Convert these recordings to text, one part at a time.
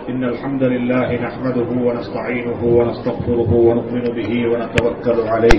إن الحمد لله نحمده ونستعينه ونستغفره ونؤمن به ونتوكل عليه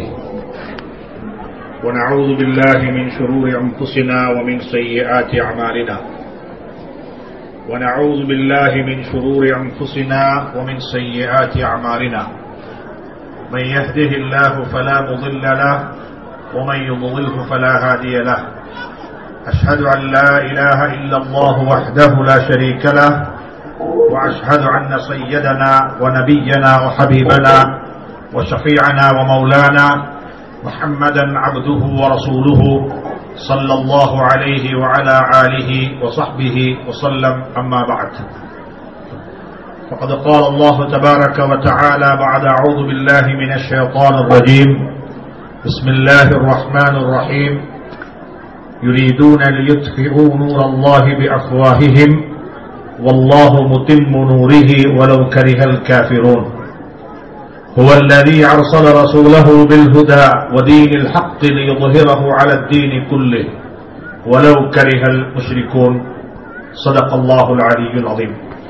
ونعوذ بالله من شرور أنفسنا ومن سيئات أعمالنا ونعوذ بالله من شرور أنفسنا ومن سيئات أعمالنا من يهده الله فلا مضل له ومن يضلله فلا هادي له أشهد أن لا إله إلا الله وحده لا شريك له وأشهد أن سيدنا ونبينا وحبيبنا وشفيعنا ومولانا محمدا عبده ورسوله صلى الله عليه وعلى آله وصحبه وسلم أما بعد فقد قال الله تبارك وتعالى بعد أعوذ بالله من الشيطان الرجيم بسم الله الرحمن الرحيم يريدون ليطفئوا نور الله بأفواههم والله متم نوره ولو كره الكافرون هو الذي أرسل رسوله بالهدى ودين الحق ليظهره على الدين كله ولو كره المشركون صدق الله العلي العظيم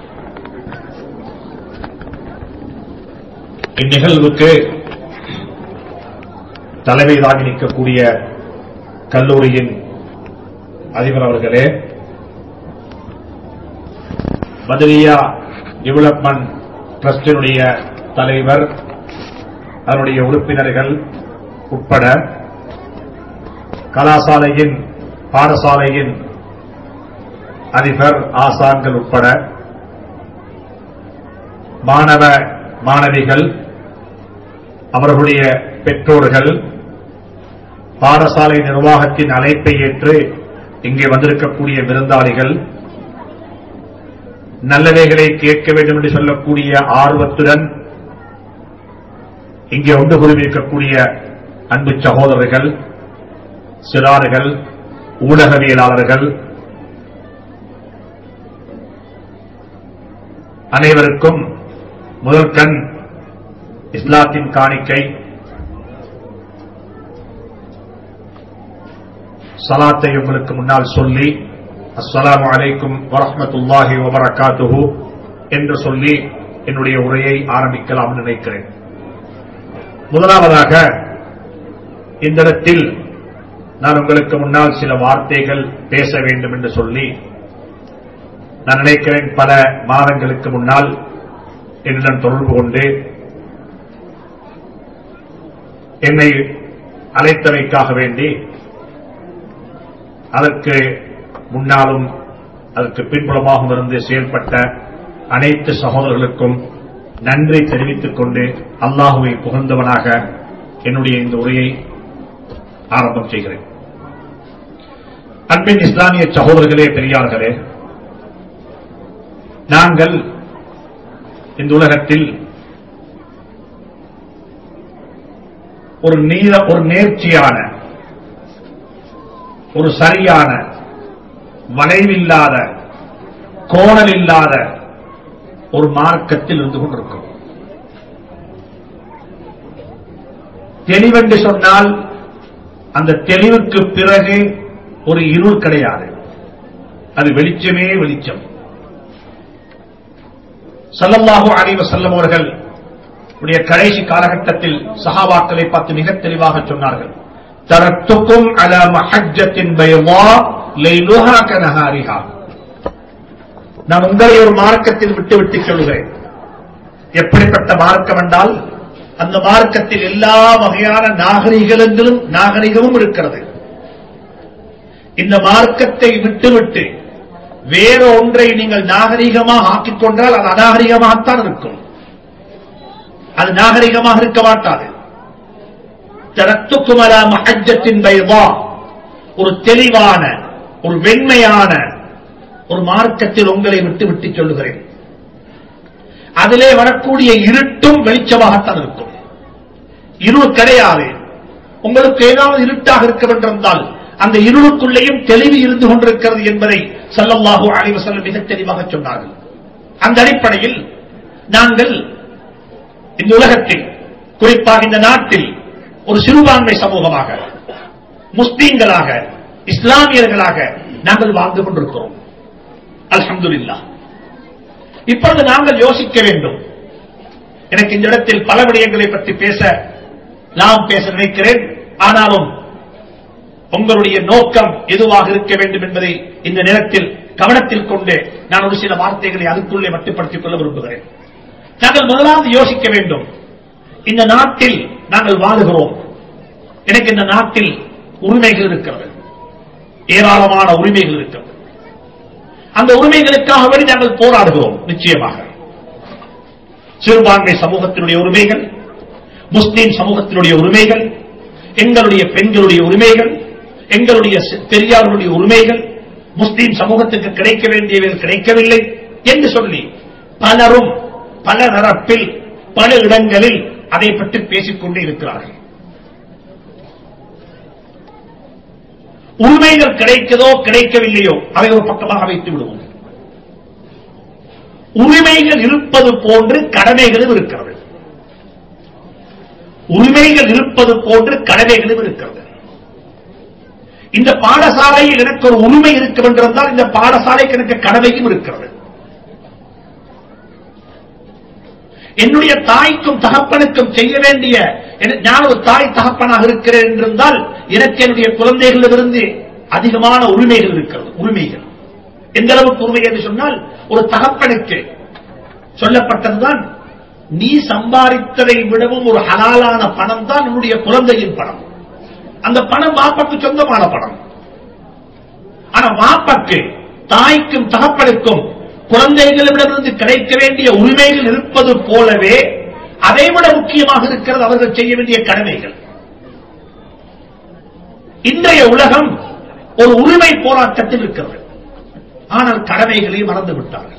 இந்நிகழ்வுக்கு தலைமை தாங்கி நிற்கக்கூடிய கல்லூரியின் அதிபர் அவர்களே மதுரியா டெவலப்மெண்ட் டிரஸ்டினுடைய தலைவர் அதனுடைய உறுப்பினர்கள் உட்பட கலாசாலையின் பாடசாலையின் அதிபர் ஆசான்கள் உட்பட மாணவ மாணவிகள் அவர்களுடைய பெற்றோர்கள் பாடசாலை நிர்வாகத்தின் அழைப்பை ஏற்று இங்கே வந்திருக்கக்கூடிய விருந்தாளிகள் நல்லவைகளை கேட்க வேண்டும் என்று சொல்லக்கூடிய ஆர்வத்துடன் இங்கே ஒன்று குழுமியிருக்கக்கூடிய அன்பு சகோதரர்கள் சிறார்கள் ஊடகவியலாளர்கள் அனைவருக்கும் முதல் கண் இஸ்லாத்தின் காணிக்கை சலாத்தை உங்களுக்கு முன்னால் சொல்லி அஸ்ஸலாமு அலைக்கும் வரஹமத்துல்லாஹி வபரகாத்துஹு என்று சொல்லி என்னுடைய உரையை ஆரம்பிக்கலாம் நினைக்கிறேன் முதலாவதாக இந்த இடத்தில் நான் உங்களுக்கு முன்னால் சில வார்த்தைகள் பேச வேண்டும் என்று சொல்லி நான் நினைக்கிறேன் பல மாதங்களுக்கு முன்னால் என்னிடம் தொடர்பு கொண்டு என்னை அழைத்தமைக்காக வேண்டி அதற்கு முன்னாலும் அதற்கு பின்புலமாகவும் இருந்து செயல்பட்ட அனைத்து சகோதரர்களுக்கும் நன்றி தெரிவித்துக் கொண்டு அல்லாஹுவை புகழ்ந்தவனாக என்னுடைய இந்த உரையை ஆரம்பம் செய்கிறேன் அன்பின் இஸ்லாமிய சகோதரர்களே பெரியார்களே நாங்கள் இந்த உலகத்தில் ஒரு நீர ஒரு நேர்ச்சியான ஒரு சரியான வளைவில்லாத கோணல் இல்லாத ஒரு மார்க்கத்தில் இருந்து கொண்டிருக்கும் தெளிவென்று சொன்னால் அந்த தெளிவுக்கு பிறகு ஒரு இருள் கிடையாது அது வெளிச்சமே வெளிச்சம் சல்லல்லாஹு அலைவ செல்லம் அவர்கள் உடைய கடைசி காலகட்டத்தில் சஹாபாக்களை பார்த்து மிக தெளிவாக சொன்னார்கள் தரத்துக்கும் அல மஹஜத்தின் பயமா லைலுஹா கனஹாரிஹா நான் உங்களை ஒரு மார்க்கத்தில் விட்டு விட்டு சொல்கிறேன் எப்படிப்பட்ட மார்க்கம் என்றால் அந்த மார்க்கத்தில் எல்லா வகையான நாகரிகங்களும் நாகரிகமும் இருக்கிறது இந்த மார்க்கத்தை விட்டுவிட்டு வேற ஒன்றை நீங்கள் நாகரிகமாக ஆக்கிக் கொண்டால் அது அநாகரிகமாகத்தான் இருக்கும் அது நாகரிகமாக இருக்க மாட்டாது தரத்துக்குமலா மஹஜத்தின் பைவா ஒரு தெளிவான ஒரு வெண்மையான ஒரு மார்க்கத்தில் உங்களை விட்டு விட்டு சொல்லுகிறேன் அதிலே வரக்கூடிய இருட்டும் வெளிச்சமாகத்தான் இருக்கும் இருள் கிடையாது உங்களுக்கு ஏதாவது இருட்டாக இருக்க வேண்டியிருந்தால் அந்த இருளுக்குள்ளேயும் தெளிவு இருந்து கொண்டிருக்கிறது என்பதை சல்லல்லாஹு அலைவ செல்லம் மிக தெளிவாக சொன்னார்கள் அந்த அடிப்படையில் நாங்கள் இந்த உலகத்தில் குறிப்பாக இந்த நாட்டில் ஒரு சிறுபான்மை சமூகமாக முஸ்லீம்களாக இஸ்லாமியர்களாக நாங்கள் வாழ்ந்து கொண்டிருக்கிறோம் அல்ஹம்துலில்லாஹ் இப்பொழுது நாங்கள் யோசிக்க வேண்டும் எனக்கு இந்த இடத்தில் பல விடயங்களை பற்றி பேச நாம் பேச நினைக்கிறேன் ஆனாலும் உங்களுடைய நோக்கம் எதுவாக இருக்க வேண்டும் என்பதை இந்த நேரத்தில் கவனத்தில் கொண்டு நான் ஒரு சில வார்த்தைகளை அதுக்குள்ளே மட்டுப்படுத்திக் கொள்ள விரும்புகிறேன் நாங்கள் முதலாவது யோசிக்க வேண்டும் இந்த நாட்டில் நாங்கள் வாழுகிறோம் எனக்கு இந்த நாட்டில் உரிமைகள் இருக்கிறது ஏராளமான உரிமைகள் இருக்கிறது அந்த உரிமைகளுக்காக வேண்டி நாங்கள் போராடுகிறோம் நிச்சயமாக சிறுபான்மை சமூகத்தினுடைய உரிமைகள் முஸ்லிம் சமூகத்தினுடைய உரிமைகள் எங்களுடைய பெண்களுடைய உரிமைகள் எங்களுடைய பெரியார்களுடைய உரிமைகள் முஸ்லிம் சமூகத்துக்கு கிடைக்க வேண்டியவைகள் கிடைக்கவில்லை என்று சொல்லி பலரும் பல தரப்பில் பல இடங்களில் அதை பற்றி பேசிக்கொண்டே இருக்கிறார்கள் உரிமைகள் கிடைக்கதோ கிடைக்கவில்லையோ அதை ஒரு பக்கமாக வைத்து விடுவோம் உரிமைகள் இருப்பது போன்று கடமைகளும் இருக்கிறது உரிமைகள் இருப்பது போன்று கடமைகளும் இருக்கிறது இந்த பாடசாலையில் எனக்கு ஒரு உரிமை இருக்க வேண்டியிருந்தால் இந்த பாடசாலைக்கு எனக்கு கடமையும் இருக்கிறது என்னுடைய தாய்க்கும் தகப்பனுக்கும் செய்ய வேண்டிய நான் ஒரு தாய் தகப்பனாக இருக்கிறேன் என்றிருந்தால் எனக்கு என்னுடைய குழந்தைகளிலிருந்து அதிகமான உரிமைகள் இருக்கிறது உரிமைகள் எந்த அளவுக்கு உரிமை என்று சொன்னால் ஒரு தகப்பனுக்கு சொல்லப்பட்டதுதான் நீ சம்பாதித்ததை விடவும் ஒரு ஹலாலான பணம் தான் உன்னுடைய குழந்தையின் பணம் அந்த பணம் வாப்பாக்கு சொந்தமான பணம் ஆனா வாப்பாக்கு தாய்க்கும் தகப்பனுக்கும் குழந்தைகளிடமிருந்து கிடைக்க வேண்டிய உரிமைகள் இருப்பது போலவே அதைவிட முக்கியமாக இருக்கிறது அவர்கள் செய்ய வேண்டிய கடமைகள் இன்றைய உலகம் ஒரு உரிமை போராட்டத்தில் இருக்கிறது ஆனால் கடமைகளை மறந்து விட்டார்கள்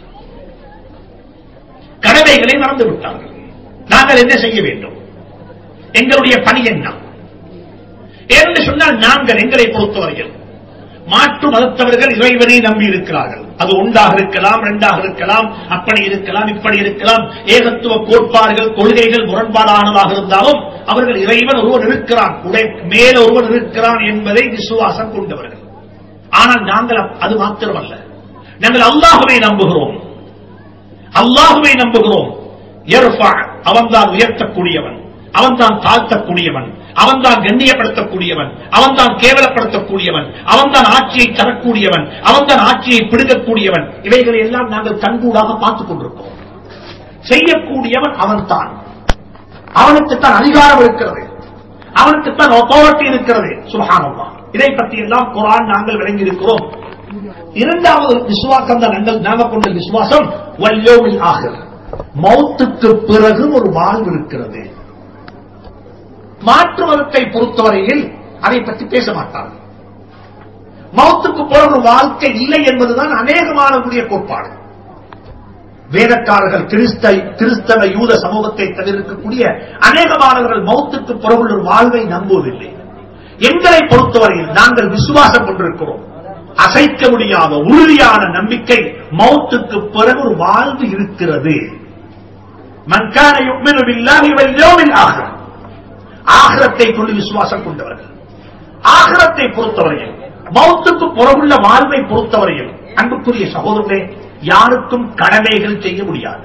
கடமைகளை மறந்து விட்டார்கள் நாங்கள் என்ன செய்ய வேண்டும் எங்களுடைய பணி என்ன என்று சொன்னால் நாங்கள் எங்களை பொறுத்தவரையில் மாற்று மதத்தவர்கள் இறைவனை நம்பி இருக்கிறார்கள் அது ஒன்றாக இருக்கலாம் இரண்டாக இருக்கலாம் அப்படி இருக்கலாம் இப்படி இருக்கலாம் ஏகத்துவ கோட்பாடுகள் கொள்கைகள் முரண்பாடானதாக இருந்தாலும் அவர்கள் இறைவன் ஒருவன் இருக்கிறான் உடை மேல ஒருவன் இருக்கிறான் என்பதை விசுவாசம் கொண்டவர்கள் ஆனால் நாங்கள் அது மாத்திரமல்ல நாங்கள் அல்லாஹுவை நம்புகிறோம் அல்லாஹுவை நம்புகிறோம் அவன்தான் உயர்த்தக்கூடியவன் அவன்தான் தாழ்த்தக்கூடியவன் அவன்தான் கண்ணியப்படுத்தக்கூடியவன் அவன்தான் கேவலப்படுத்தக்கூடியவன் அவன்தான் ஆட்சியை தரக்கூடியவன் அவன்தான் ஆட்சியை பிடுங்கக்கூடியவன் இவைகளை எல்லாம் நாங்கள் கண்கூடாக பார்த்துக் கொண்டிருக்கிறோம் செய்யக்கூடியவன் அவன்தான் அவனுக்குத்தான் அதிகாரம் இருக்கிறது அவனுக்குத்தான் அத்தாரிட்டி இருக்கிறது சுகானம்மா இதை பற்றி எல்லாம் குரான் நாங்கள் விளங்கி இருக்கிறோம் இரண்டாவது விசுவாசம் தான் நாங்கள் நாங்கள் கொண்ட விசுவாசம் வல்யோமில் ஆகிற மௌத்துக்கு பிறகு ஒரு வாழ்வு இருக்கிறது மாற்று மதத்தை பொறுத்தவரையில் அதை பற்றி பேச மாட்டார்கள் மௌத்துக்கு பிறகு வாழ்க்கை இல்லை என்பதுதான் அநேகமானக்கூடிய கோட்பாடு வேதக்காரர்கள் கிறிஸ்த கிறிஸ்தவ யூத சமூகத்தை தவிர்க்கக்கூடிய அநேகமானவர்கள் மௌத்துக்கு பிறகு ஒரு வாழ்வை நம்புவதில்லை எங்களை பொறுத்தவரையில் நாங்கள் விசுவாசம் கொண்டிருக்கிறோம் அசைக்க முடியாத உறுதியான நம்பிக்கை மௌத்துக்கு பிறகு ஒரு வாழ்வு இருக்கிறது மன்கான யுக்மினுபில்லாஹி வல்யோமில் ஆகிரம் ஆகிரத்தை கொண்டு விசுவாசம் கொண்டவர்கள் ஆகிரத்தை பொறுத்தவரையில் மௌத்துக்கு புறமுள்ள வாழ்வை பொறுத்தவரையில் அன்புக்குரிய சகோதரர்களே யாருக்கும் கடமைகள் செய்ய முடியாது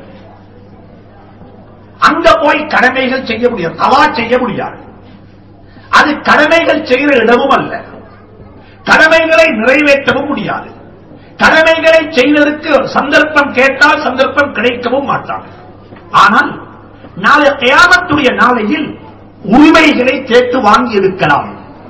அங்க போய் கடமைகள் செய்ய முடியாது தவா செய்ய முடியாது அது கடமைகள் செய்கிற இடமும் அல்ல கடமைகளை நிறைவேற்றவும் முடியாது கடமைகளை செய்வதற்கு சந்தர்ப்பம் கேட்டால் சந்தர்ப்பம் கிடைக்கவும் மாட்டாங்க ஆனால் நாளை கயாமத்துடைய நாளையில் உரிமைகளை கேட்டு வாங்கி எடுக்கலாம்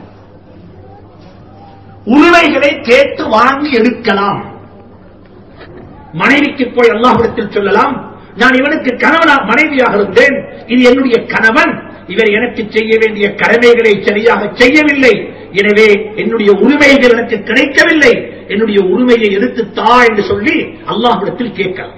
உரிமைகளை கேட்டு வாங்கி எடுக்கலாம் மனைவிக்கு போய் அல்லாஹிடத்தில் சொல்லலாம் நான் இவனுக்கு கணவனா மனைவியாக இருந்தேன் இது என்னுடைய கணவன் இவர் எனக்கு செய்ய வேண்டிய கடமைகளை சரியாக செய்யவில்லை எனவே என்னுடைய உரிமைகள் எனக்கு கிடைக்கவில்லை என்னுடைய உரிமையை எடுத்து தா என்று சொல்லி அல்லாஹிடத்தில் கேட்கலாம்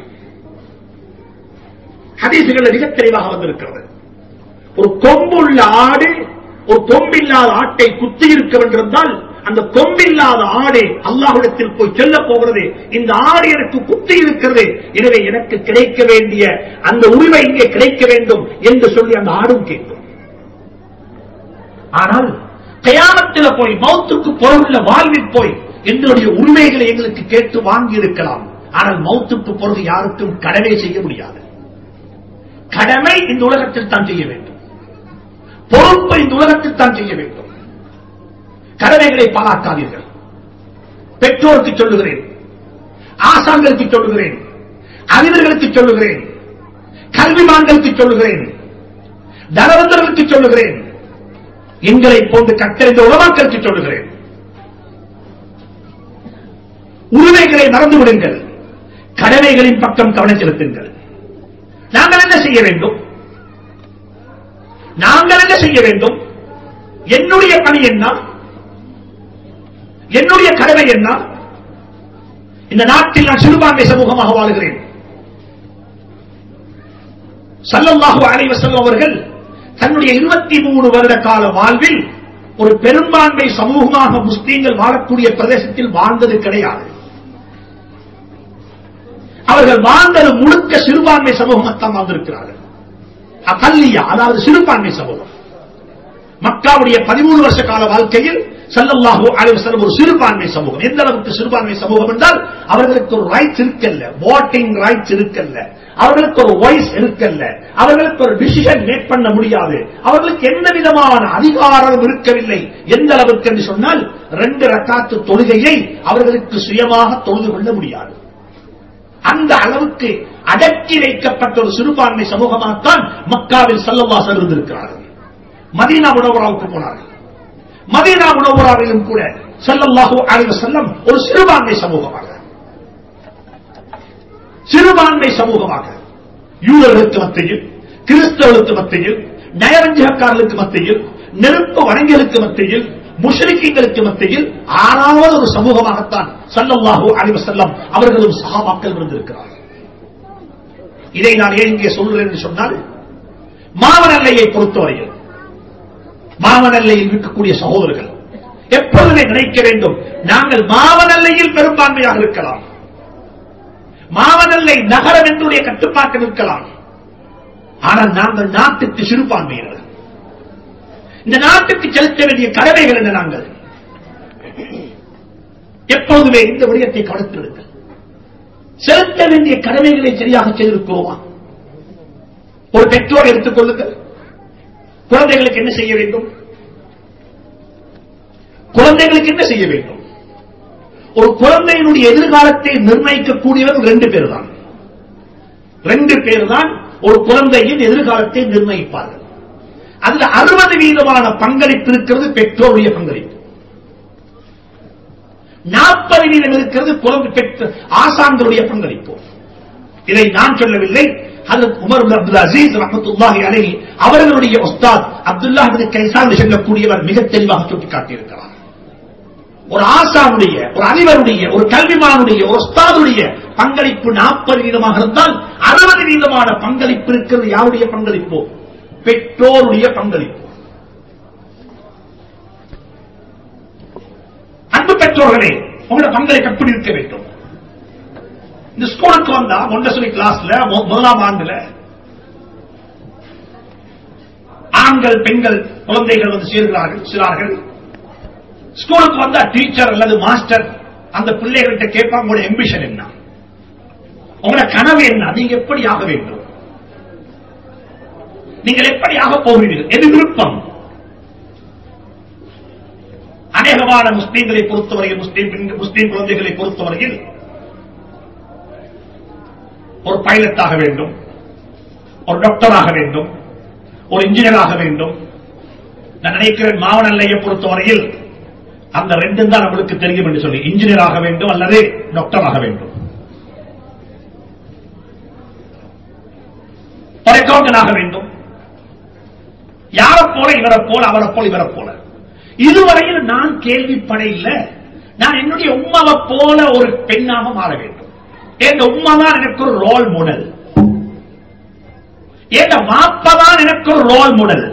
ஹதீசுகள் மிக தெளிவாக வந்திருக்கிறது ஒரு கொம்புள்ள ஆடு ஒரு கொம்பில்லாத ஆட்டை குத்தி இருக்க வேண்டியிருந்தால் அந்த கொம்பில்லாத ஆடு அல்லாஹிடத்தில் போய் சொல்ல போகிறது இந்த ஆடு எனக்கு குத்தி இருக்கிறது எனவே எனக்கு கிடைக்க வேண்டிய அந்த உரிமை இங்கே கிடைக்க வேண்டும் என்று சொல்லி அந்த ஆடும் கேட்கும் ஆனால் கயாமத்தில் போய் மௌத்துக்கு பொருளுள்ள வாழ்வில் போய் எங்களுடைய உரிமைகளை எங்களுக்கு கேட்டு வாங்கி இருக்கலாம் ஆனால் மௌத்துக்கு பிறகு யாருக்கும் கடமை செய்ய முடியாது கடமை இந்த உலகத்தில் தான் செய்ய வேண்டும் பொறுப்பை இந்த உலகத்தில் தான் செய்ய வேண்டும் கடமைகளை பாராட்டாதீர்கள் பெற்றோருக்கு சொல்லுகிறேன் ஆசான்களுக்கு சொல்லுகிறேன் அறிஞர்களுக்கு சொல்லுகிறேன் கல்விமான்களுக்கு சொல்லுகிறேன் தனவந்தர்களுக்கு சொல்லுகிறேன் எங்களை போன்று கட்டறிந்த உலமாக்களுக்கு சொல்லுகிறேன் உரிமைகளை மறந்து விடுங்கள் கடமைகளின் பக்கம் கவனம் செலுத்துங்கள் நாங்கள் என்ன செய்ய வேண்டும் நாங்கள் என்ன செய்ய வேண்டும் என்னுடைய பணி என்ன என்னுடைய கடமை என்ன இந்த நாட்டில் நான் சிறுபான்மை சமூகமாக வாழுகிறேன் சல்லல்லாஹு அலைஹி வஸல்லம் அவர்கள் தன்னுடைய இருபத்தி மூணு வருட கால வாழ்வில் ஒரு பெரும்பான்மை சமூகமாக முஸ்லீம்கள் வாழக்கூடிய பிரதேசத்தில் வாழ்ந்தது கிடையாது அவர்கள் வாழ்ந்தது முழுக்க சிறுபான்மை சமூகத்தான் வாழ்ந்திருக்கிறார்கள் அகல்லியா அதாவது சிறுபான்மை சமூகம் மக்காவுடைய பதிமூணு வருஷ கால வாழ்க்கையில் சல்லல்லாஹு அலைஹி வஸல்லம் ஒரு சிறுபான்மை சமூகம் எந்த அளவுக்கு சிறுபான்மை சமூகம் என்றால் அவர்களுக்கு ஒரு ரைட்ஸ் இருக்கல்ல voting ரைட்ஸ் இருக்கல்ல அவர்களுக்கு ஒரு வாய்ஸ் இருக்கல்ல அவர்களுக்கு ஒரு டிசிஷன் மேக் பண்ண முடியாது அவர்களுக்கு எந்த விதமான அதிகாரம் இருக்கவில்லை எந்த அளவுக்கு என்று சொன்னால் ரெண்டு ரக்காத்து தொழுகையை அவர்களுக்கு சுயமாக தொழுது கொள்ள முடியாது அந்த அளவுக்கு அடக்கி வைக்கப்பட்ட ஒரு சிறுபான்மை சமூகமாகத்தான் மக்காவில் சல்லல்லாஹு இருந்திருக்கிறார்கள் மதீனா உணவராவுக்கு போனார்கள் மதீனா உணவராவிலும் கூட ஸல்லல்லாஹு அலைஹி வஸல்லம் ஒரு சிறுபான்மை சமூகமாக சிறுபான்மை சமூகமாக யூதர்களுக்கு மத்தியில் கிறிஸ்தவர்களுக்கு மத்தியில் நயவஞ்சகக்காரர்களுக்கு மத்தியில் நெருப்பு வணங்கிகளுக்கு மத்தியில் முஷ்ரிக்கீங்களுக்கு மத்தியில் ஆறாவது ஒரு சமூகமாகத்தான் ஸல்லல்லாஹு அலைஹி வஸல்லம் அவர்களும் சஹாபாக்கள் இருந்திருக்கிறார்கள் இதை நான் ஏன் இங்கே சொல்கிறேன் என்று சொன்னால் மாவனல்லையை பொறுத்தவரையில் மாவனல்லையில் இருக்கக்கூடிய சகோதரர்கள் எப்பொழுதுமே நினைக்க வேண்டும் நாங்கள் மாவனல்லையில் பெரும்பான்மையாக இருக்கலாம் மாவனல்லை நகரம் என்றுடைய கட்டுப்பாட்டில் இருக்கலாம் ஆனால் நாங்கள் நாட்டுக்கு சிறுபான்மையினர் இந்த நாட்டுக்கு செலுத்த வேண்டிய கடமைகள் என்ன நாங்கள் எப்போதுமே இந்த விடயத்தை கவனித்திருங்கள் செலுத்த வேண்டிய கடமைகளை சரியாக செய்திருக்கிறோமா ஒரு பெற்றோர் எடுத்துக் கொள்ளுங்கள் குழந்தைகளுக்கு என்ன செய்ய வேண்டும் குழந்தைகளுக்கு என்ன செய்ய வேண்டும் ஒரு குழந்தையினுடைய எதிர்காலத்தை நிர்ணயிக்கக்கூடியவர் ரெண்டு பேர் தான் ரெண்டு பேர் தான் ஒரு குழந்தையின் எதிர்காலத்தை நிர்ணயிப்பார்கள் அதுல அறுபது வீதமான பங்களிப்பு இருக்கிறது பெற்றோருடைய பங்களிப்பு நாற்பது வீதம் இருக்கிறது குழந்தை பெற்ற ஆசான்களுடைய பங்களிப்பு இதை நான் சொல்லவில்லை ஹஜரத் உமர் பின் அப்துல் அசீஸ் ரஹமத்துல்லாஹி அலைஹி அவர்களுடைய உஸ்தாத் அப்துல்லாஹ் பின் கைசான் சொல்லக்கூடியவர் மிக தெளிவாக சுட்டிக்காட்டியிருக்கிறார் ஒரு ஆசானுடைய ஒரு அதிபருடைய ஒரு கல்விமானுடைய ஒரு உஸ்தாதுடைய பங்களிப்பு நாற்பது வீதமாக இருந்தால் அறுபது வீதமான பங்களிப்பு இருக்கிறது யாருடைய பங்களிப்பு பெற்றோருடைய பங்களிப்பு அன்பு பெற்றோர்களே உங்களோட பங்களிப்பு எப்படி இருக்க வேண்டும் இந்த ஸ்கூலுக்கு வந்தா மொண்டசரி கிளாஸ்ல மு- முதலாம் ஆண்டுல ஆண்கள் பெண்கள் குழந்தைகள் வந்து சேர்கிறார்கள் சிறார்கள் ஸ்கூலுக்கு வந்தா டீச்சர் அல்லது மாஸ்டர் அந்த பிள்ளைகள்கிட்ட கேட்பாங்க உங்களோட எம்பிஷன் என்ன உங்களோட கனவு என்ன நீங்க எப்படி ஆக வேண்டும் நீங்கள் எப்படி ஆக போகிறீர்கள் எது விருப்பம் அநேகமான முஸ்லீம்களை பொறுத்தவரையில் முஸ்லீம் பெண்கள், முஸ்லீம் குழந்தைகளை பொறுத்தவரையில் ஒரு பைலட் ஆக வேண்டும் ஒரு டாக்டர் ஆக வேண்டும் ஒரு இன்ஜினியர் ஆக வேண்டும் நான் நினைக்கிறேன் மாவனல்லையை பொறுத்தவரையில் அந்த ரெண்டும் தான் நம்மளுக்கு தெரியும் என்று சொல்லி இன்ஜினியர் ஆக வேண்டும் அல்லது டாக்டர் ஆக வேண்டும் ஒரு அக்கௌண்டன்ட் ஆக வேண்டும் யாரை போல இவரை போல அவரை போல இவரை போல இதுவரையில் நான் கேள்விப்பட இல்லை நான் என்னுடைய உம்மாவை போல ஒரு பெண்ணாக மாற வேண்டும் என் உம்மா தான் எனக்கு ஒரு ரோல் மாடல் என் மாப்பா தான் எனக்கு ஒரு ரோல் மாடல்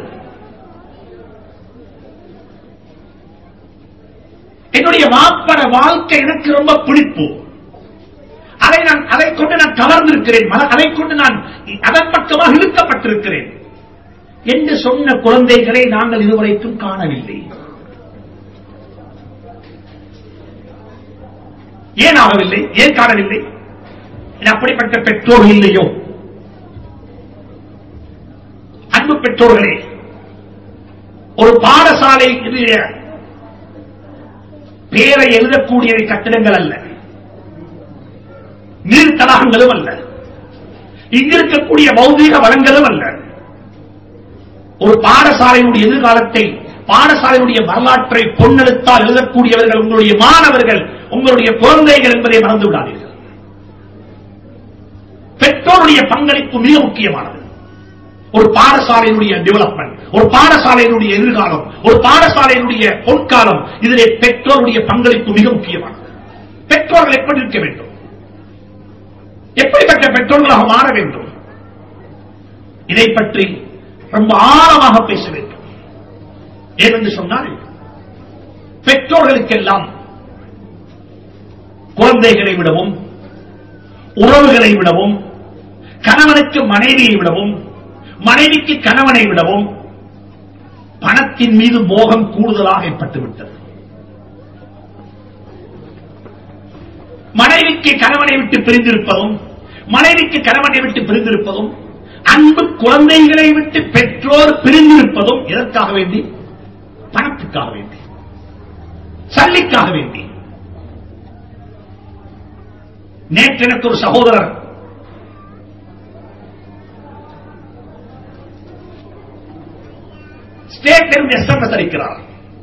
என்னுடைய மாப்பட வாழ்க்கை எனக்கு ரொம்ப பிடிப்பு அதை நான் அதை கொண்டு நான் கவர்ந்திருக்கிறேன் மன- அதை கொண்டு நான் அதன் பக்கமாக இழுக்கப்பட்டிருக்கிறேன் என்று சொன்ன குழந்தைகளை நாங்கள் இதுவரைக்கும் காணவில்லை ஏன் ஆகவில்லை ஏன் காணவில்லை இது அப்படிப்பட்ட பெற்றோர் இல்லையோ அன்பு பெற்றோர்களே ஒரு பாடசாலை பேரை எழுதக்கூடிய கட்டிடங்கள் அல்ல நீர் தடாகங்களும் அல்ல இங்கிருக்கக்கூடிய பௌதீக வளங்களும் அல்ல ஒரு பாடசாலையினுடைய எதிர்காலத்தை பாடசாலையினுடைய வரலாற்றை பொன்னெழுத்தால் எழுதக்கூடியவர்கள் உங்களுடைய மாணவர்கள் உங்களுடைய குழந்தைகள் என்பதை மறந்து விடாதீர்கள் பெற்றோருடைய பங்களிப்பு மிக முக்கியமானது ஒரு பாடசாலையினுடைய டெவலப்மெண்ட் ஒரு பாடசாலையினுடைய எதிர்காலம் ஒரு பாடசாலையினுடைய பொற்காலம் இதிலே பெற்றோருடைய பங்களிப்பு மிக முக்கியமானது பெற்றோர்கள் எப்படி இருக்க வேண்டும் எப்படிப்பட்ட பெற்றோர்களாக மாற வேண்டும் இதை பற்றி ரொம்ப ஆழமாக பேச வேண்டும் ஏனென்று சொன்னால் பெற்றோர்களுக்கெல்லாம் குழந்தைகளை விடவும் உறவுகளை விடவும் கணவனுக்கு மனைவியை விடவும் மனைவிக்கு கணவனை விடவும் பணத்தின் மீது மோகம் கூடுதலாக ஏற்பட்டுவிட்டது மனைவிக்கு கணவனை விட்டு பிரிந்திருப்பதும் மனைவிக்கு கணவனை விட்டு பிரிந்திருப்பதும் அன்பு குழந்தைகளை விட்டு பெற்றோர் பிரிந்திருப்பதும் எதற்காக வேண்டி பணத்துக்காக வேண்டி சல்லிக்காக வேண்டி நேற்று எனக்கு ஒரு சகோதரர் ஸ்டேட்டிலிருந்து எஸ்எம்எஸ் அளிக்கிறார்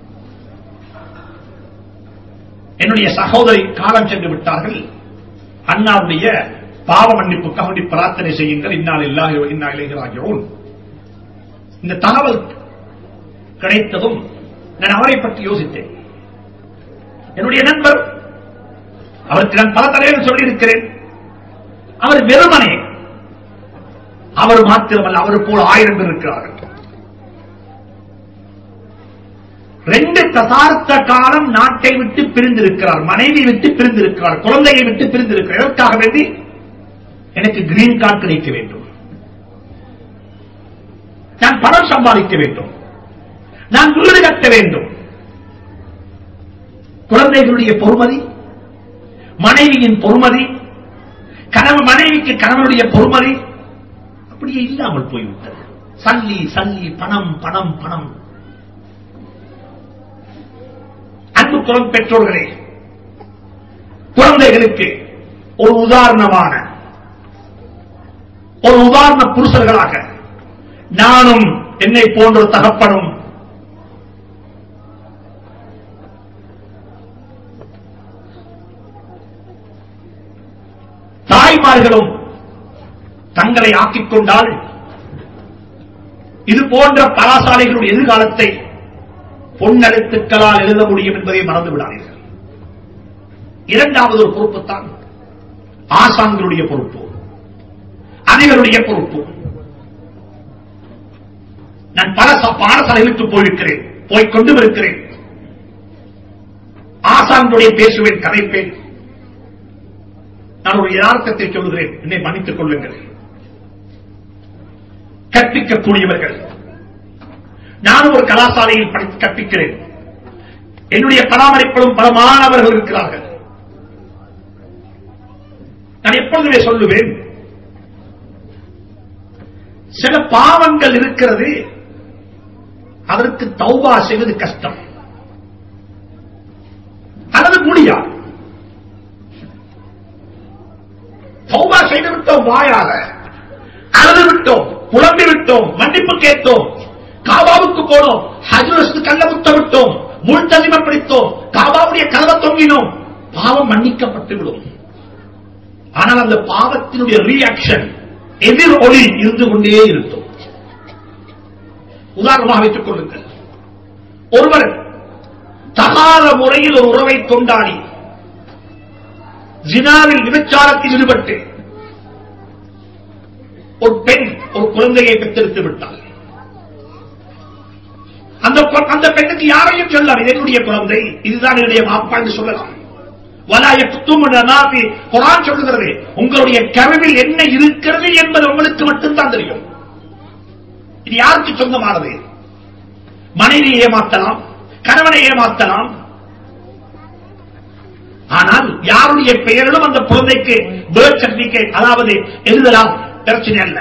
என்னுடைய சகோதரி காலம் சென்று விட்டார்கள் அண்ணாவுடைய பாவ மன்னிப்புக்காக வேண்டி பிரார்த்தனை செய்யுங்கள் இன்னால் இல்லாக இன்னா இளைஞராகிறோம் இந்த தகவல் கிடைத்ததும் நான் அவரை பற்றி யோசித்தேன் என்னுடைய நண்பர் அவருக்கு நான் பல தலைவர்கள் சொல்லியிருக்கிறேன் அவர் வெறுமனே அவர் மாத்திரமல்ல அவர் போல் ஆயிரம் பேர் இருக்கிறார்கள் ரெண்டு தசார்த்த காலம் நாட்டை விட்டு பிரிந்திருக்கிறார் மனைவி விட்டு பிரிந்திருக்கிறார் குழந்தையை விட்டு பிரிந்திருக்கிறார் எதற்காக வேண்டி எனக்கு கிரீன் கார்டு கிடைக்க வேண்டும் நான் பணம் சம்பாதிக்க வேண்டும் நான் வீடு கட்ட வேண்டும் குழந்தைகளுடைய பொறுமதி மனைவியின் பொறுமதி கணவன் மனைவிக்கு கணவனுடைய பொறுமதி அப்படியே இல்லாமல் போய்விட்டது சல்லி சல்லி பணம் பணம் பணம் அன்பு குலம் பெற்றோர்களே குழந்தைகளுக்கு ஒரு உதாரணமான ஒரு உதாரண புருஷர்களாக நானும் என்னை போன்ற ஒரு தகப்பனும் தாய்மார்களும் தங்களை ஆக்கிக் கொண்டால் இது போன்ற பலாசாலைகளுடைய எதிர்காலத்தை பொன்னெழுத்துக்களால் எழுத முடியும் என்பதை மறந்து விடாதீர்கள் இரண்டாவது ஒரு பொறுப்புத்தான் ஆசான்களுடைய பொறுப்பு அதிகளுடைய பொறுப்பு நான் பல ச- பாடசாலைகளுக்கு போயிருக்கிறேன் போய் கொண்டு இருக்கிறேன் ஆசான்களுடைய பேசுவேன் கதைப்பேன் நான் ஒரு யதார்த்தத்தை சொல்கிறேன் என்னை மன்னித்துக் கொள்ளுங்கள் கற்பிக்கக்கூடியவர்கள் நானும் ஒரு கலாசாலையில் படித்து கற்பிக்கிறேன் என்னுடைய பராமரிப்பிலும் பல மாணவர்கள் இருக்கிறார்கள் நான் எப்பொழுதுமே சொல்லுவேன் சில பாவங்கள் இருக்கிறது அதற்கு தௌபா செய்வது கஷ்டம் அல்லது முடியாது தௌபா செய்து விட்டோம் வாயால அழுது விட்டோம் புலம்பி விட்டோம் மன்னிப்பு கேட்டோம் காபாவுக்கு போனோம் ஹஜ்ரஸ்து கல்ல முத்த விட்டோம் முள் தனிம பிடித்தோம் காபாவுடைய கதவை தொங்கினோம் பாவம் மன்னிக்கப்பட்டு விடும் ஆனால் அந்த பாவத்தினுடைய ரியாக்ஷன் எதிர் ஒளி இருந்து கொண்டே இருக்கும் உதாரணமாக வைத்துக் கொள்ளுங்கள் ஒருவர் தகாத முறையில் ஒரு உறவை கொண்டாடி ஜினாவில் விபச்சாரத்தில் ஈடுபட்டு ஒரு பெண் ஒரு குழந்தையை பெற்றெடுத்து விட்டாள் அந்த கொ- அந்த பெண்ணுக்கு யாரையும் சொல்லலாம் இது என்னுடைய குழந்தை இதுதான் என்னுடைய மாப்பா என்று சொல்லலாம் வலாயத்தும் குரான் சொல்லுகிறது உங்களுடைய கருவில் என்ன இருக்கிறது என்பது உங்களுக்கு மட்டும்தான் தெரியும் இது யாருக்கு சொந்தமானது மனைவியை ஏமாத்தலாம் கணவனை ஏமாத்தலாம் ஆனால் யாருடைய பெயரிலும் அந்த குழந்தைக்கு பேர்த் சர்டிபிகேட் அதாவது எழுதலாம் பிரச்சனை அல்ல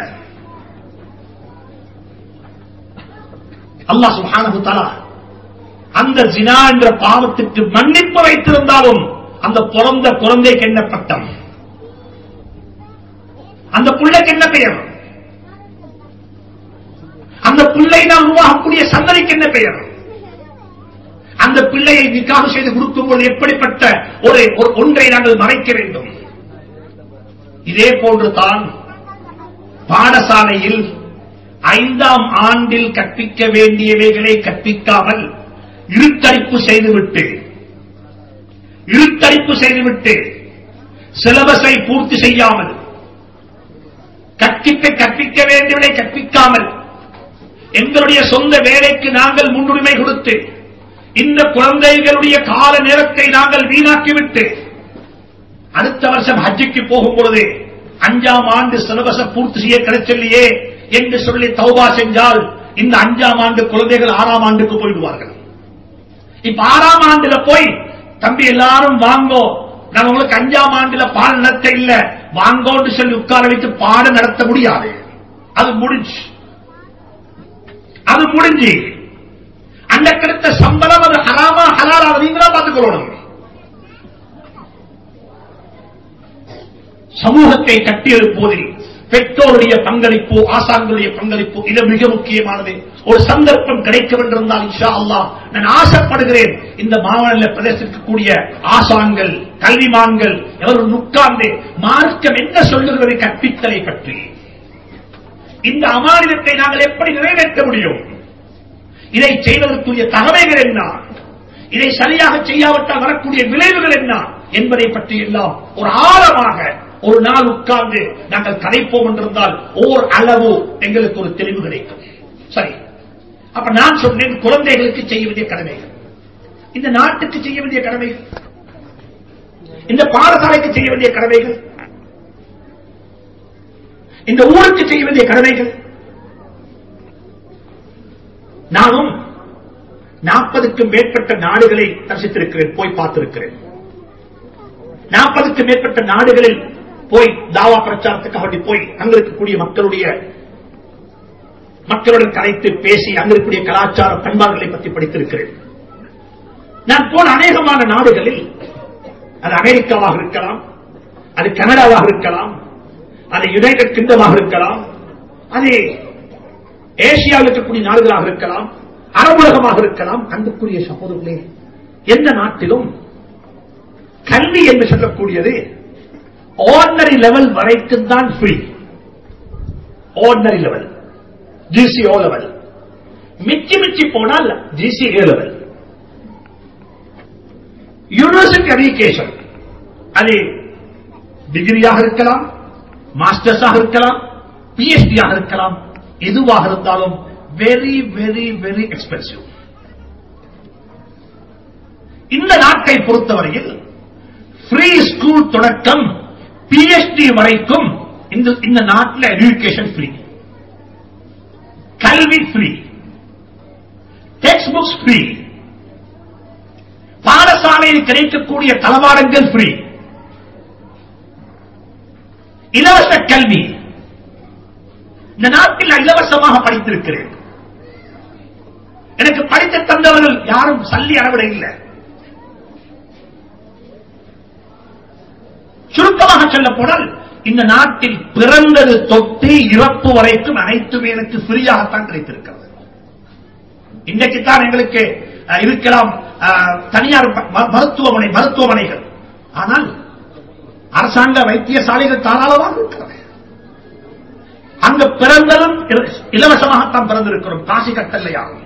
அல்லாஹ் சுப்ஹானஹு தஆலா அந்த ஜினா என்ற பாவத்துக்கு மன்னிப்பு வைத்திருந்தாலும் அந்த பிறந்த குழந்தைக்கு என்ன பட்டம் அந்த பிள்ளைக்கு என்ன பெயர் அந்த பிள்ளை நாம் உருவாகக்கூடிய சந்ததிக்கு என்ன பெயர் அந்த பிள்ளையை நிக்காக செய்து கொடுக்கும்போது எப்படிப்பட்ட ஒரு ஒரு ஒன்றை நாங்கள் மறைக்க வேண்டும் இதே போன்று தான் பாடசாலையில் ஐந்தாம் ஆண்டில் கற்பிக்க வேண்டியவைகளை கற்பிக்காமல் இருட்டடிப்பு செய்துவிட்டு இருட்டடிப்பு செய்துவிட்டு சிலபஸை பூர்த்தி செய்யாமல் கற்பிக்க கற்பிக்க வேண்டியவனை கற்பிக்காமல் எங்களுடைய சொந்த வேலைக்கு நாங்கள் முன்னுரிமை கொடுத்து இந்த குழந்தைகளுடைய கால நேரத்தை நாங்கள் வீணாக்கிவிட்டு அடுத்த வருஷம் ஹஜ்ஜுக்கு போகும் பொழுது அஞ்சாம் ஆண்டு சிலபஸ பூர்த்தி செய்ய கிடைச்சலையே என்று சொல்லி தௌபா செஞ்சால் இந்த அஞ்சாம் ஆண்டு குழந்தைகள் ஆறாம் ஆண்டுக்கு போயிடுவார்கள் இப்ப ஆறாம் ஆண்டுல போய் தம்பி எல்லாரும் வாங்கோ நான் உங்களுக்கு அஞ்சாம் ஆண்டுல பாடம் நடத்த இல்ல வாங்கோன்னு சொல்லி உட்கார வைத்து பாடம் நடத்த முடியாது அது முடிஞ்சு அது முடிஞ்சு அந்த கிடைத்த சம்பளம் அது ஹராமா ஹலாலா நீங்களா பார்த்துக்கொள்ளணும் சமூகத்தை கட்டியெழுப்புவதில் பெற்றோருடைய பங்களிப்பு ஆசான்களுடைய பங்களிப்பு இது மிக முக்கியமானது ஒரு சந்தர்ப்பம் கிடைக்கும் என்றிருந்தால் இன்ஷா அல்லாஹ் நான் ஆசைப்படுகிறேன் இந்த மாவட்ட பிரதேசத்திற்கக்கூடிய ஆசான்கள் கல்விமான்கள் எவரும் உட்கார்ந்து மார்க்கம் என்ன சொல்லுகிறது கற்பித்தலை பற்றி இந்த அமானிதத்தை நாங்கள் எப்படி நிறைவேற்ற முடியும் இதை செய்வதற்குரிய தகவைகள் என்ன இதை சரியாக செய்யாவிட்டால் வரக்கூடிய விளைவுகள் என்ன என்பதை பற்றி எல்லாம் ஒரு ஆழமாக ஒரு நாள் உட்கார்ந்து நாங்கள் கதைப்போம் என்றிருந்தால் ஓர் அளவு எங்களுக்கு ஒரு தெளிவு கிடைக்கும் சரி அப்ப நான் சொன்னேன் குழந்தைகளுக்கு செய்ய வேண்டிய கடமைகள் இந்த நாட்டுக்கு செய்ய வேண்டிய கடமைகள் இந்த பாடசாலைக்கு செய்ய வேண்டிய கடமைகள் இந்த ஊருக்கு செய்ய வேண்டிய கடமைகள் நானும் நாற்பதுக்கும் மேற்பட்ட நாடுகளை தரிசித்திருக்கிறேன் போய் பார்த்திருக்கிறேன் நாற்பதுக்கும் மேற்பட்ட நாடுகளில் போய் தாவா பிரச்சாரத்துக்காக வேண்டி போய் அங்க இருக்கக்கூடிய மக்களுடைய மக்களுடன் கலைத்து பேசி அங்க இருக்கக்கூடிய கலாச்சார பண்பாடுகளை பற்றி படித்திருக்கிறேன் நான் போன அநேகமான நாடுகளில் அது அமெரிக்காவாக இருக்கலாம் அது கனடாவாக இருக்கலாம் அது யுனைடெட் கிங்டமாக இருக்கலாம் அது ஏசியாவில் இருக்கக்கூடிய நாடுகளாக இருக்கலாம் அரபுலகமாக இருக்கலாம் அன்புக்குரிய சகோதரர்களே எந்த நாட்டிலும் கல்வி என்று சொல்லக்கூடியது ஆர்டினரி லெவல் வரைக்கும் தான் free ordinary level GC O level மிச்சி மிச்சி போனால் GC A level university education அது டிகிரியாக இருக்கலாம் மாஸ்டர்ஸாக இருக்கலாம் பிஎச்டியாக இருக்கலாம் எதுவாக இருந்தாலும் வெரி வெரி வெரி எக்ஸ்பென்சிவ் இந்த நாட்டை பொறுத்தவரையில் ஃப்ரீ ஸ்கூல் தொடக்கம் பிஎச்டி வரைக்கும் இந்த இந்த நாட்டில் எஜுகேஷன் ஃப்ரீ கல்வி ஃப்ரீ டெக்ஸ்ட் புக்ஸ் ஃப்ரீ பாடசாலையில் கிடைக்கக்கூடிய தளவாடங்கள் ஃப்ரீ இலவச கல்வி இந்த நாட்டில் நான் இலவசமாக படித்திருக்கிறேன் எனக்கு படித்து தந்தவர்கள் யாரும் சல்லி அளவிட இல்லை சுருக்கமாக சொல்ல போனால் இந்த நாட்டில் பிறந்தது தொட்டு இறப்பு வரைக்கும் அனைத்துமே எனக்கு ஃப்ரீயாகத்தான் கிடைத்திருக்கிறது இன்றைக்கு தான் எங்களுக்கு அஹ், இருக்கலாம் அஹ், தனியார் ம- மருத்துவமனை மருத்துவமனைகள் ஆனால் அரசாங்க வைத்தியசாலைகள் தாராளமாக இருக்கிறது அங்க பிறந்ததும் இல- இலவசமாகத்தான் பிறந்திருக்கிறோம் காசி கட்டல்லையாகும்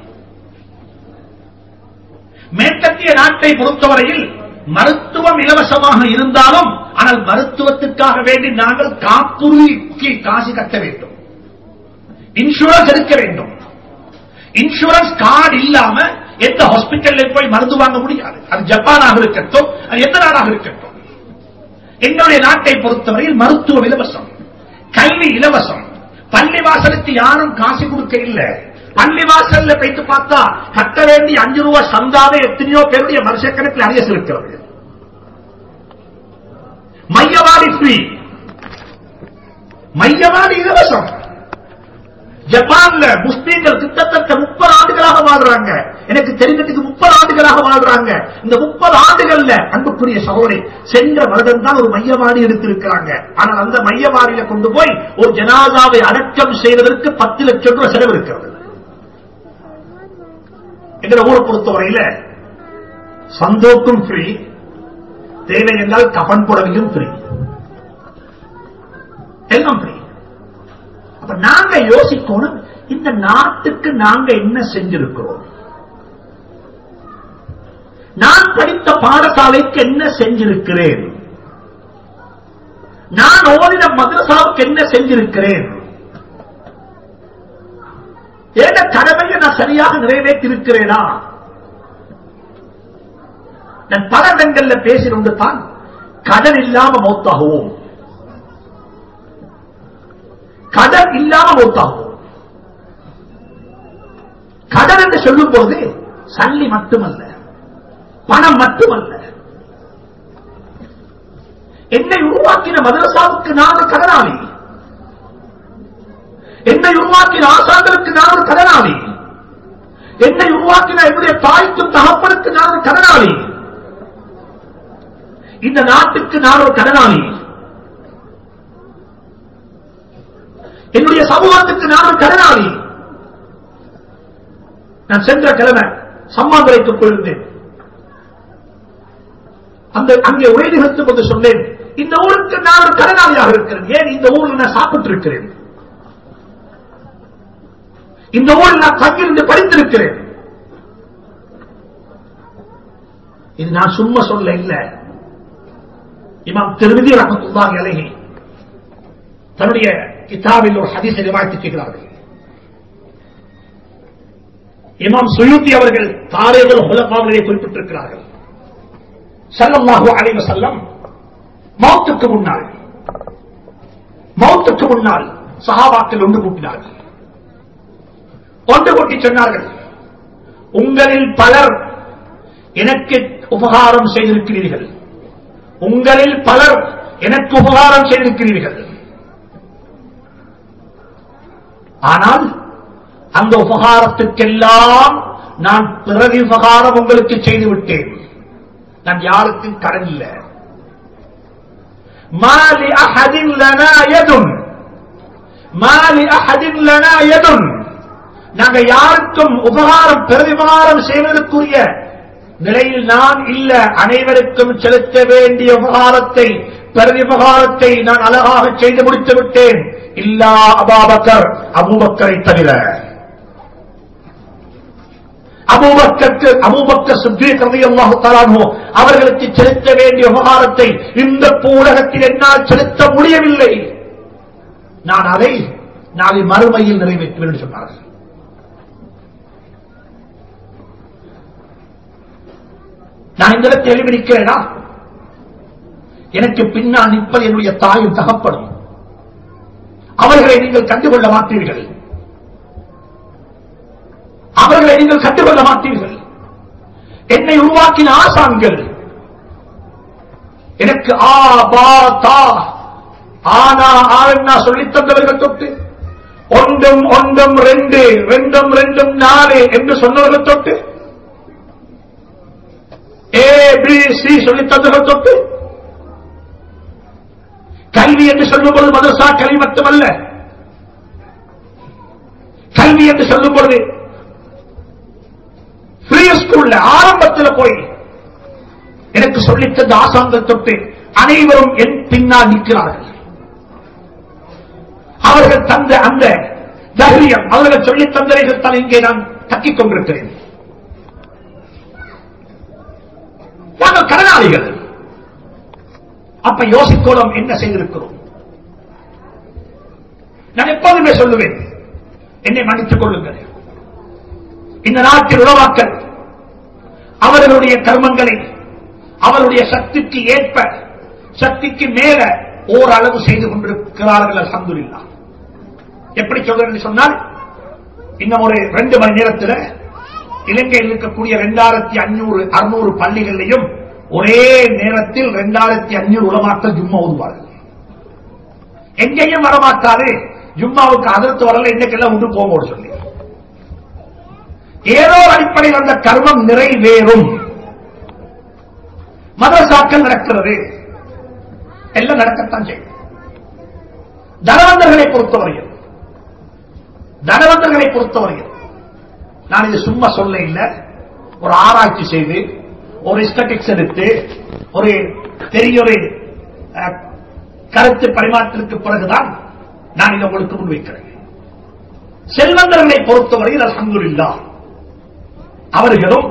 மேற்கத்திய நாட்டை பொறுத்தவரையில் மருத்துவம் இலவசமாக இருந்தாலும் ஆனால் மருத்துவத்துக்காக வேண்டி நாங்கள் காப்புறுதிக்கு காசு கட்ட வேண்டும் இன்சூரன்ஸ் எடுக்க வேண்டும் இன்சூரன்ஸ் கார்டு இல்லாம எந்த ஹாஸ்பிட்டல்ல போய் மருந்து வாங்க முடியாது அது ஜப்பானாக இருக்கட்டும் அது எந்த நாடாக இருக்கட்டும் எங்களுடைய நாட்டை பொறுத்தவரையில் மருத்துவம் இலவசம் கல்வி இலவசம் பள்ளி வாசலுக்கு யாரும் காசு கொடுக்க இல்லை பள்ளி வாசல்ல போயிட்டு பார்த்தா கட்ட வேண்டிய அஞ்சு ரூபாய் சந்தாவே எத்தனையோ பேருடைய வருஷக்கணக்கில் அரியஸ் இருக்கிறது மையவாடி ஃப்ரீ மையவாடி இலவசம் ஜப்பான்ல முஸ்லீம்கள் கிட்டத்தட்ட முப்பது ஆண்டுகளாக வாழ்றாங்க எனக்கு தெரிஞ்சதுக்கு முப்பது ஆண்டுகளாக வாழ்றாங்க இந்த முப்பது ஆண்டுகள்ல அன்புக்குரிய சகோதரி சென்ற வருடம் தான் ஒரு மையவாடி எடுத்திருக்கிறாங்க ஆனால் அந்த மையவாடியில கொண்டு போய் ஒரு ஜனாதாவை அடக்கம் செய்வதற்கு பத்து லட்சம் ரூபாய் செலவு இருக்கிறது என்ற ஊரை பொறுத்தவரையில சந்தோக்கும் ஃப்ரீ தேவை என்றால் கபன் புடவையும் ஃப்ரீ எல்லாம் ஃப்ரீ அப்ப நாங்க யோசிக்கணும் இந்த நாட்டுக்கு நாங்க என்ன செஞ்சிருக்கிறோம் நான் படித்த பாடசாலைக்கு என்ன செஞ்சிருக்கிறேன் நான் ஓதின மதரசாவுக்கு என்ன செஞ்சிருக்கிறேன் ஏன கடமையை நான் சரியாக நிறைவேற்றிருக்கிறேனா நான் பல இடங்கள்ல பேசினொன்று தான் கடன் இல்லாம மௌத்தாகுவோம் கடன் இல்லாம மௌத்தாகுவோம் கடன் என்று சொல்லும் போது சல்லி மட்டுமல்ல பணம் மட்டுமல்ல என்னை உருவாக்கின மதரசாவுக்கு நான் ஒரு கடனாளி என்னை உருவாக்கின ஆசான்களுக்கு நான் ஒரு கடனாளி என்னை உருவாக்கின என்னுடைய தாய்க்கும் தகப்பனுக்கு நான் ஒரு கடனாளி இந்த நாட்டுக்கு நான் ஒரு கடனாளி என்னுடைய சமூகத்துக்கு நான் ஒரு கடனாளி நான் சென்ற கிழமை சம்மாந்துரைக்கு போயிருந்தேன் அந்த அங்கே உரை நிகழ்த்தும் போது சொன்னேன் இந்த ஊருக்கு நான் ஒரு கடனாளியாக இருக்கிறேன் ஏன் இந்த ஊரில் நான் சாப்பிட்டு இருக்கிறேன் இந்த ஊரில் நான் தங்கியிருந்து படித்திருக்கிறேன் இது நான் சும்மா சொல்ல இல்ல இமாம் திருமதி ரஹமத்துல்லாஹி அலைஹி தன்னுடைய கிதாபில் ஒரு ஹதீஸை ரிவாய்த்து செய்கிறார்கள் இமாம் சுயூத்தி அவர்கள் தாரேகள் ஹுலபாவிலே குறிப்பிட்டிருக்கிறார்கள் சல்லல்லாஹு அலைஹி வஸல்லம் மௌத்துக்கு முன்னால் மௌத்துக்கு முன்னால் சஹாபாக்கள் ஒன்று கூட்டினார்கள் ஒன்று கூட்டி சொன்னார்கள் உங்களில் பலர் எனக்கு உபகாரம் செய்திருக்கிறீர்கள் உங்களில் பலர் எனக்கு உபகாரம் செய்திருக்கிறீர்கள் ஆனால் அந்த உபகாரத்துக்கெல்லாம் நான் பிறகு உபகாரம் உங்களுக்கு செய்து விட்டேன் நான் யாருக்கும் கடன் இல்லை மாலி அஹதின் லனா யதுன் மாலி அஹதின் லனா யதுன் நாங்க யாருக்கும் உபகாரம் பெருவிபகாரம் செய்வதற்குரிய நிலையில் நான் இல்ல அனைவருக்கும் செலுத்த வேண்டிய உபகாரத்தை பெருவிபகாரத்தை நான் அழகாக செய்து முடித்து விட்டேன் இல்லா அபாபக்கர் அபூபக்கரை தவிர அபூபக்கருக்கு அபூபக்கர் சித்தீக் ரலியல்லாஹு தஆலா அன்ஹு அவர்களுக்கு செலுத்த வேண்டிய உபகாரத்தை இந்த பூலகத்தில் என்னால் செலுத்த முடியவில்லை நான் அதை நாளை மறுமையில் நிறைவேற்றுவேன் என்று சொன்னார்கள் நான் இந்த இடத்தை எழுதியிருக்கிறேனா எனக்கு பின்னால் நிற்பது என்னுடைய தாயும் தகப்படும் அவர்களை நீங்கள் கண்டுகொள்ள மாட்டீர்கள் அவர்களை நீங்கள் கண்டுகொள்ள மாட்டீர்கள் என்னை உருவாக்கின ஆசான்கள் எனக்கு ஆ பா தா ஆனா ஆனா சொல்லித் தந்தவர்கள் தொட்டு ஒன்றும் ஒன்றும் ரெண்டு ரெண்டும் ரெண்டும் நாலு என்று சொன்னவர்கள் தொட்டு ஏ பி சி சொல்லி தந்தவர்கள் தொட்டு கல்வி என்று சொல்லும்போது மதரசா கல்வி மட்டுமல்ல கல்வி என்று சொல்லும் பொழுது ஃப்ரீ ஸ்கூல்ல ஆரம்பத்தில் போய் எனக்கு சொல்லித் தந்த ஆசாங்கள் தொட்டு அனைவரும் என் பின்னால் நிற்கிறார்கள் அவர்கள் தந்த அந்த தைரியம் அவர்கள் சொல்லித் தந்தவர்கள் தான் இங்கே நான் தக்கிக் கொண்டிருக்கிறேன் நாங்கள் கடனாளிகள் அப்ப யோசிக்கோளம் என்ன செய்திருக்கிறோம் நான் எப்போதுமே சொல்லுவேன் என்னை மன்னித்துக் கொள்ளுங்கள் இந்த நாட்டில் உறவாக்கள் அவர்களுடைய கர்மங்களை அவருடைய சக்திக்கு ஏற்ப சக்திக்கு மேல ஓரளவு செய்து கொண்டிருக்கிறார்கள் அல்ஹம்துலில்லாஹ் எப்படி சொல்றேன் சொன்னால் இன்னும் ஒரு ரெண்டு மணி நேரத்தில் இலங்கையில் இருக்கக்கூடிய இரண்டாயிரத்தி அஞ்சூறு அறுநூறு பள்ளிகளிலையும் ஒரே நேரத்தில் இரண்டாயிரத்தி அஞ்சூறு உலமாக்கள் ஜும்மா ஓதுவார்கள் எங்கேயும் வரமாட்டாரு ஜும்மாவுக்கு அதற்கு வரல இன்னைக்கெல்லாம் உண்டு போவோம் சொல்லி ஏதோ ஒரு அடிப்படையில் அந்த கர்மம் நிறைவேறும் மதரசாக்கள் நடக்கிறது எல்லாம் நடக்கத்தான் செய்யும் தனவந்தர்களை பொறுத்தவரையில் தனவந்தர்களை பொறுத்தவரையில் நான் இது சும்மா சொல்ல இல்லை ஒரு ஆராய்ச்சி செய்து ஒரு ஸ்டட்டிக்ஸ் எடுத்து ஒரு பெரிய ஒரு அஹ், கருத்து பரிமாற்றத்திற்கு பிறகுதான் நான் இதை உங்களுக்கு முன்வைக்கிறேன் செல்வந்தர்களை பொறுத்தவரையில் அல்ஹம்துலில்லாஹ் அவர்களும்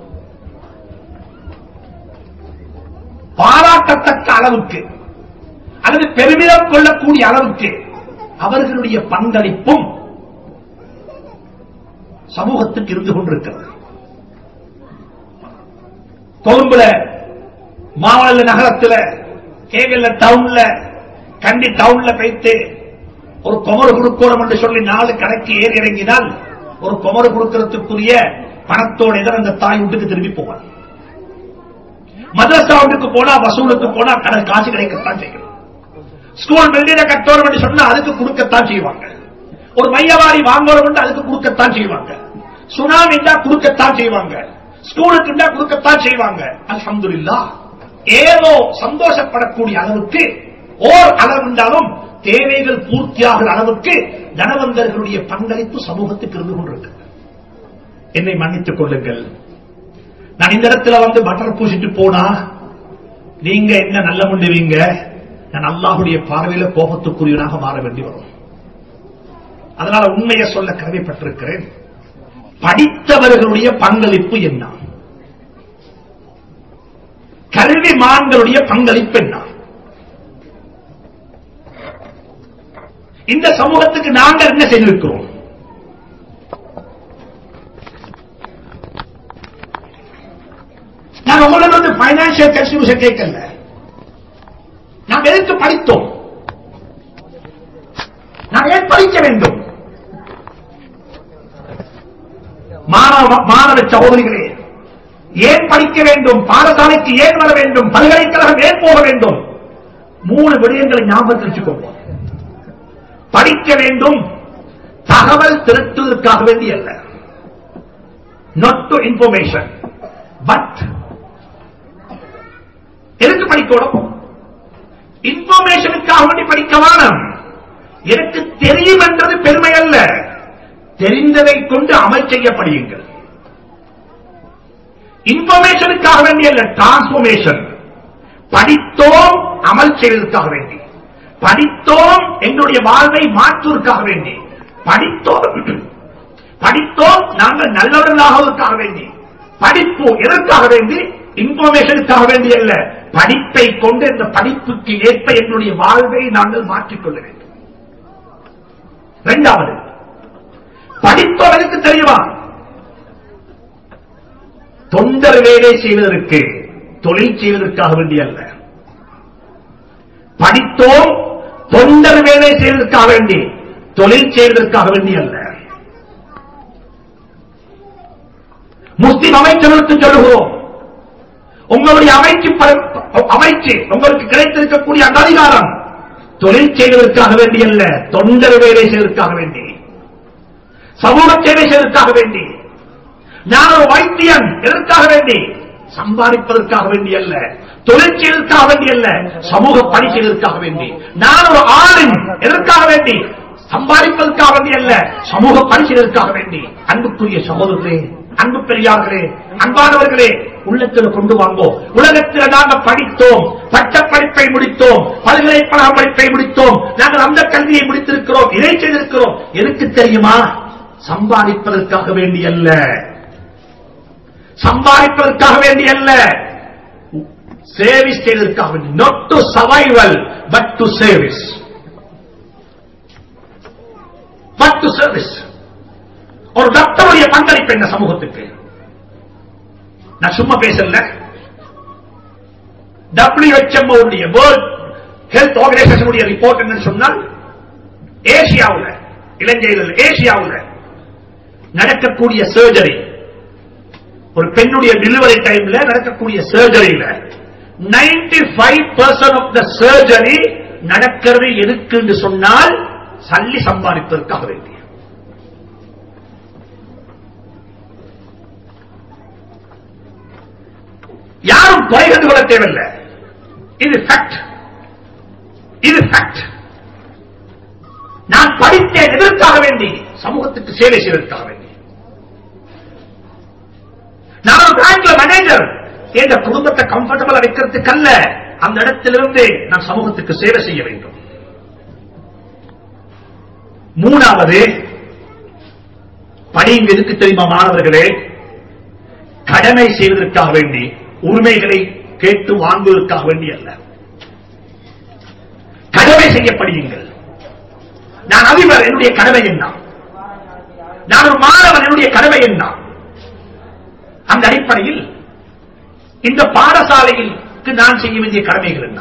பாராட்டத்தக்க அளவுக்கு அல்லது பெருமிதம் கொள்ளக்கூடிய அளவுக்கு அவர்களுடைய பங்களிப்பும் சமூகத்துக்கு இருந்து கொண்டிருக்கிறது கொழும்புல மாவட்ட நகரத்துல கேகல்ல டவுன்ல கண்டி டவுன்ல வைத்து ஒரு குமரு கொடுக்கணும் என்று சொல்லி நாலு கணக்கு ஏறி இறங்கினால் ஒரு குமரு கொடுக்கிறதுக்குரிய பணத்தோட எதிர அந்த தாய் வீட்டுக்கு திரும்பி போவார் மதரசா வீட்டுக்கு போனா வசூலுக்கு போனா கடை காசு கிடைக்கத்தான் செய்யும் ஸ்கூல் பில்டிங்க கட்டோரம் என்று சொன்னா அதுக்கு கொடுக்கத்தான் செய்வாங்க ஒரு மையவாரி வாங்கணும் அதுக்கு கொடுக்கத்தான் செய்வாங்க சுனாமி தான் கொடுக்கத்தான் செய்வாங்க ஸ்கூலுக்கு தான் கொடுக்கத்தான் செய்வாங்க அல்ஹம்துலில்லாஹ் ஏதோ சந்தோஷப்படக்கூடிய அளவுக்கு ஓர் அளவுண்டாலும் தேவைகள் பூர்த்தியாகிற அளவுக்கு தனவந்தர்களுடைய பங்களிப்பு சமூகத்துக்கு இருந்து கொண்டிருக்கு என்னை மன்னித்துக் கொள்ளுங்கள் நான் இந்த இடத்துல வந்து பட்டர் பூசிட்டு போனா நீங்க என்ன நல்ல பண்ணுவீங்க நான் அல்லாஹுடைய பார்வையில கோபத்துக்குரியவனாக மாற வேண்டி வரும் அதனால உண்மையை சொல்ல கடமைப்பட்டிருக்கிறேன் படித்தவர்களுடைய பங்களிப்பு என்ன கல்விமான்களுடைய பங்களிப்பு என்ன இந்த சமூகத்துக்கு நாங்கள் என்ன செய்திருக்கிறோம் நான் உங்களுக்கு வந்து பைனான்சியல் கன்ஸ்டிடியூஷன் கேட்கல நாம் எதற்கு படித்தோம் நாம் ஏன் படிக்க வேண்டும் மாணவ மாணவ சகோதரிகளே ஏன் படிக்க வேண்டும் பாடசாலைக்கு ஏன் வர வேண்டும் பல்கலைக்கழகம் ஏன் போக வேண்டும் மூணு விடயங்களை ஞாபகத்தில் வச்சுக்கோங்க படிக்க வேண்டும் தகவல் திரட்டுவதற்காக வேண்டி அல்ல not to இன்ஃபர்மேஷன் பட் எதுக்கு படிக்கணும் இன்ஃபர்மேஷனுக்காக வேண்டி படிக்க வேணும் எனக்கு தெரியும் என்றது பெருமை அல்ல தெரிந்ததை கொண்டு அமல் செய்ய படியுங்கள் இன்ஃபர்மேஷனுக்காக வேண்டிய அல்ல டிரான்ஸ்பர்மேஷன் படித்தோம் அமல் செய்வதற்காக வேண்டி படித்தோம் எங்களுடைய வாழ்வை மாற்றுவதற்காக வேண்டி படித்தோம் படித்தோம் நாங்கள் நல்லவர்களாக வேண்டி படிப்பு எதற்காக வேண்டி இன்ஃபர்மேஷனுக்காக வேண்டி அல்ல படிப்பை கொண்டு இந்த படிப்புக்கு ஏற்ப எங்களுடைய வாழ்வை நாங்கள் மாற்றிக்கொள்ள வேண்டும் இரண்டாவது படிப்பவனுக்கு தெரியுமா தொண்டர் வேலை செய்வதற்கு தொழில் செய்வதற்காக வேண்டி அல்ல படித்தோம் தொண்டர் வேலை செய்வதற்காக வேண்டி தொழில் செய்வதற்காக வேண்டி அல்ல முஸ்லிம் அமைச்சர்களுக்கு சொல்லுகிறோம் உங்களுடைய அமைச்சு ப- அமைச்சு உங்களுக்கு கிடைத்திருக்கக்கூடிய அந்த அதிகாரம் தொழில் செய்வதற்காக வேண்டி அல்ல தொண்டர் வேலை செய்வதற்காக வேண்டி சமூக சேவை செய்வதற்காக வேண்டி நான் ஒரு வைத்தியன் எதற்காக வேண்டி சம்பாதிப்பதற்காக வேண்டி அல்ல தொழில் செய்வதற்காக வேண்டி அல்ல சமூக பணி செய்வதற்காக வேண்டி நான் ஒரு ஆளின் எதற்காக வேண்டி சம்பாதிப்பதற்காக வேண்டி அல்ல சமூக பணி செய்வதற்காக வேண்டி அன்புக்குரிய சகோதரர்களே அன்பு பெரியார்களே அன்பானவர்களே உள்ளத்தில் கொண்டு வாங்கோ உலகத்தில் நாங்கள் படித்தோம் பட்ட படிப்பை முடித்தோம் பல்கலைக்கழக படிப்பை முடித்தோம் நாங்கள் அந்த கல்வியை முடித்திருக்கிறோம் இதை செய்திருக்கிறோம் எதுக்கு தெரியுமா சம்பாதிப்பதற்காக வேண்டி அல்ல சம்பாதிப்பதற்காக வேண்டி அல்ல சேவிஸ் செய்வதற்காக வேண்டி not to survival but to சேவிஸ் பட் டு சர்வீஸ் ஒரு டாக்டருடைய பங்களிப்பு என்ன சமூகத்துக்கு நான் சும்மா பேசல WHO உடைய வேர்ல்ட் ஹெல்த் ஆர்கனைசேஷனுடைய ரிப்போர்ட் என்னன்னு சொன்னால் ஏசியாவுல இலங்கையில் ஏசியாவுல நடக்கக்கூடிய சர்ஜரி ஒரு பெண்ணுடைய டெலிவரி டைம்ல நடக்கக்கூடிய சர்ஜரியில 95% five percent of the surgery நடக்கிறது எதுக்கு என்று சொன்னால் சல்லி சம்பாதிப்பதற்காக வேண்டிய யாரும் குறை கண்டு கொள்ள தேவையில்லை இது ஃபேக்ட் இது ஃபேக்ட் நான் படித்தேன் எதற்காக வேண்டி சமூகத்துக்கு சேவை செய்வதற்காக வேண்டி நான் ஒரு பேங்க்ல மேனேஜர் என்ற குடும்பத்தை கம்ஃபர்டபுளா வைக்கிறதுக்கு அல்ல அந்த இடத்திலிருந்து நான் சமூகத்துக்கு சேவை செய்ய வேண்டும் மூணாவது படிங்க எதுக்கு தெரியுமா மாணவர்களே கடமை செய்வதற்காக வேண்டி உரிமைகளை கேட்டு வாங்குவதற்காக வேண்டி அல்ல கடமை செய்ய படியுங்கள் நான் அதிபர் என்னுடைய கடமை என்ன நான் ஒரு மாணவன் என்னுடைய கடமை என்ன அந்த அடிப்படையில் இந்த பாடசாலையில் நான் செய்ய வேண்டிய கடமைகள் என்ன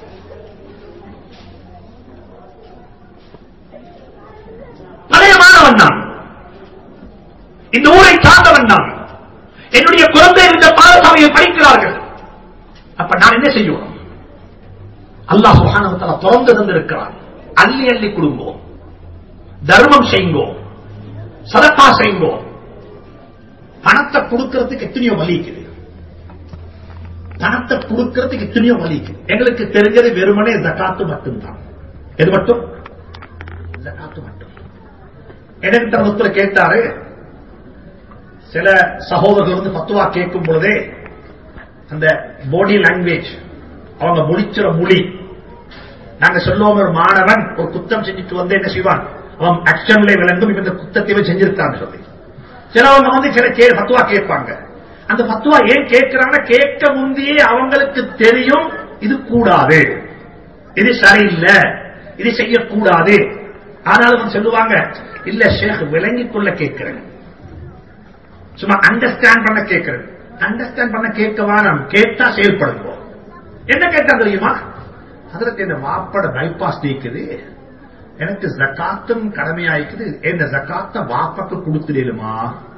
பழைய மாணவன் நான் இந்த ஊரை சார்ந்தவன் நான் என்னுடைய குழந்தைகள் இந்த பாடசாலையை படிக்கிறார்கள் அப்ப நான் என்ன செய்யணும் அல்லாஹ் சுகானவத்தால திறந்து தந்திருக்கிறான் அள்ளி அள்ளி கொடுங்கோ தர்மம் செய்யுங்கோ சதக்கா செய்யுங்கோ பணத்தை கொடுக்கறதுக்கு எத்தனையோ வழி இருக்குது பணத்தை கொடுக்கறதுக்கு எத்தனையோ வழி இருக்குது எங்களுக்கு தெரிஞ்சது வெறுமனே ஜக்காத்து மட்டும்தான் எது மட்டும் ஜக்காத்து மட்டும் என்கிட்ட ஒருத்தர் கேட்டாரு சில சகோதரர்கள் வந்து பத்துவா கேட்கும் பொழுதே அந்த பாடி லாங்குவேஜ் அவங்க முடிச்சிற மொழி நாங்க சொல்லுவோம் ஒரு மாணவன் ஒரு குத்தம் செஞ்சுட்டு வந்து என்ன செய்வான் அவன் ஆக்ஷன்ல விளங்கும் இப்ப இந்த குத்தத்தையும் செஞ்சிருக்கான்னு சொல்லி சிலவங்க வந்து சில கே பத்துவா கேட்பாங்க அந்த பத்துவா ஏன் கேட்கிறாங்க கேட்க முந்தையே அவங்களுக்கு தெரியும் இது கூடாது இது சரியில்லை இது செய்யக்கூடாது ஆனாலும் சொல்லுவாங்க இல்ல ஷேக் விளங்கிக் கொள்ள கேட்கிறேன் சும்மா அண்டர்ஸ்டாண்ட் பண்ண கேட்கிறேன் அண்டர்ஸ்டாண்ட் பண்ண கேட்க வேணாம் கேட்டா செயல்படுவோம் என்ன கேட்டா தெரியுமா அதற்கு இந்த வாப்பட பைபாஸ் நீக்குது எனக்கு ஜக்காத்தும் கடமையாயிக்குது இந்த ஜக்காத்த வாப்பாக்கு கொடுத்துடுமா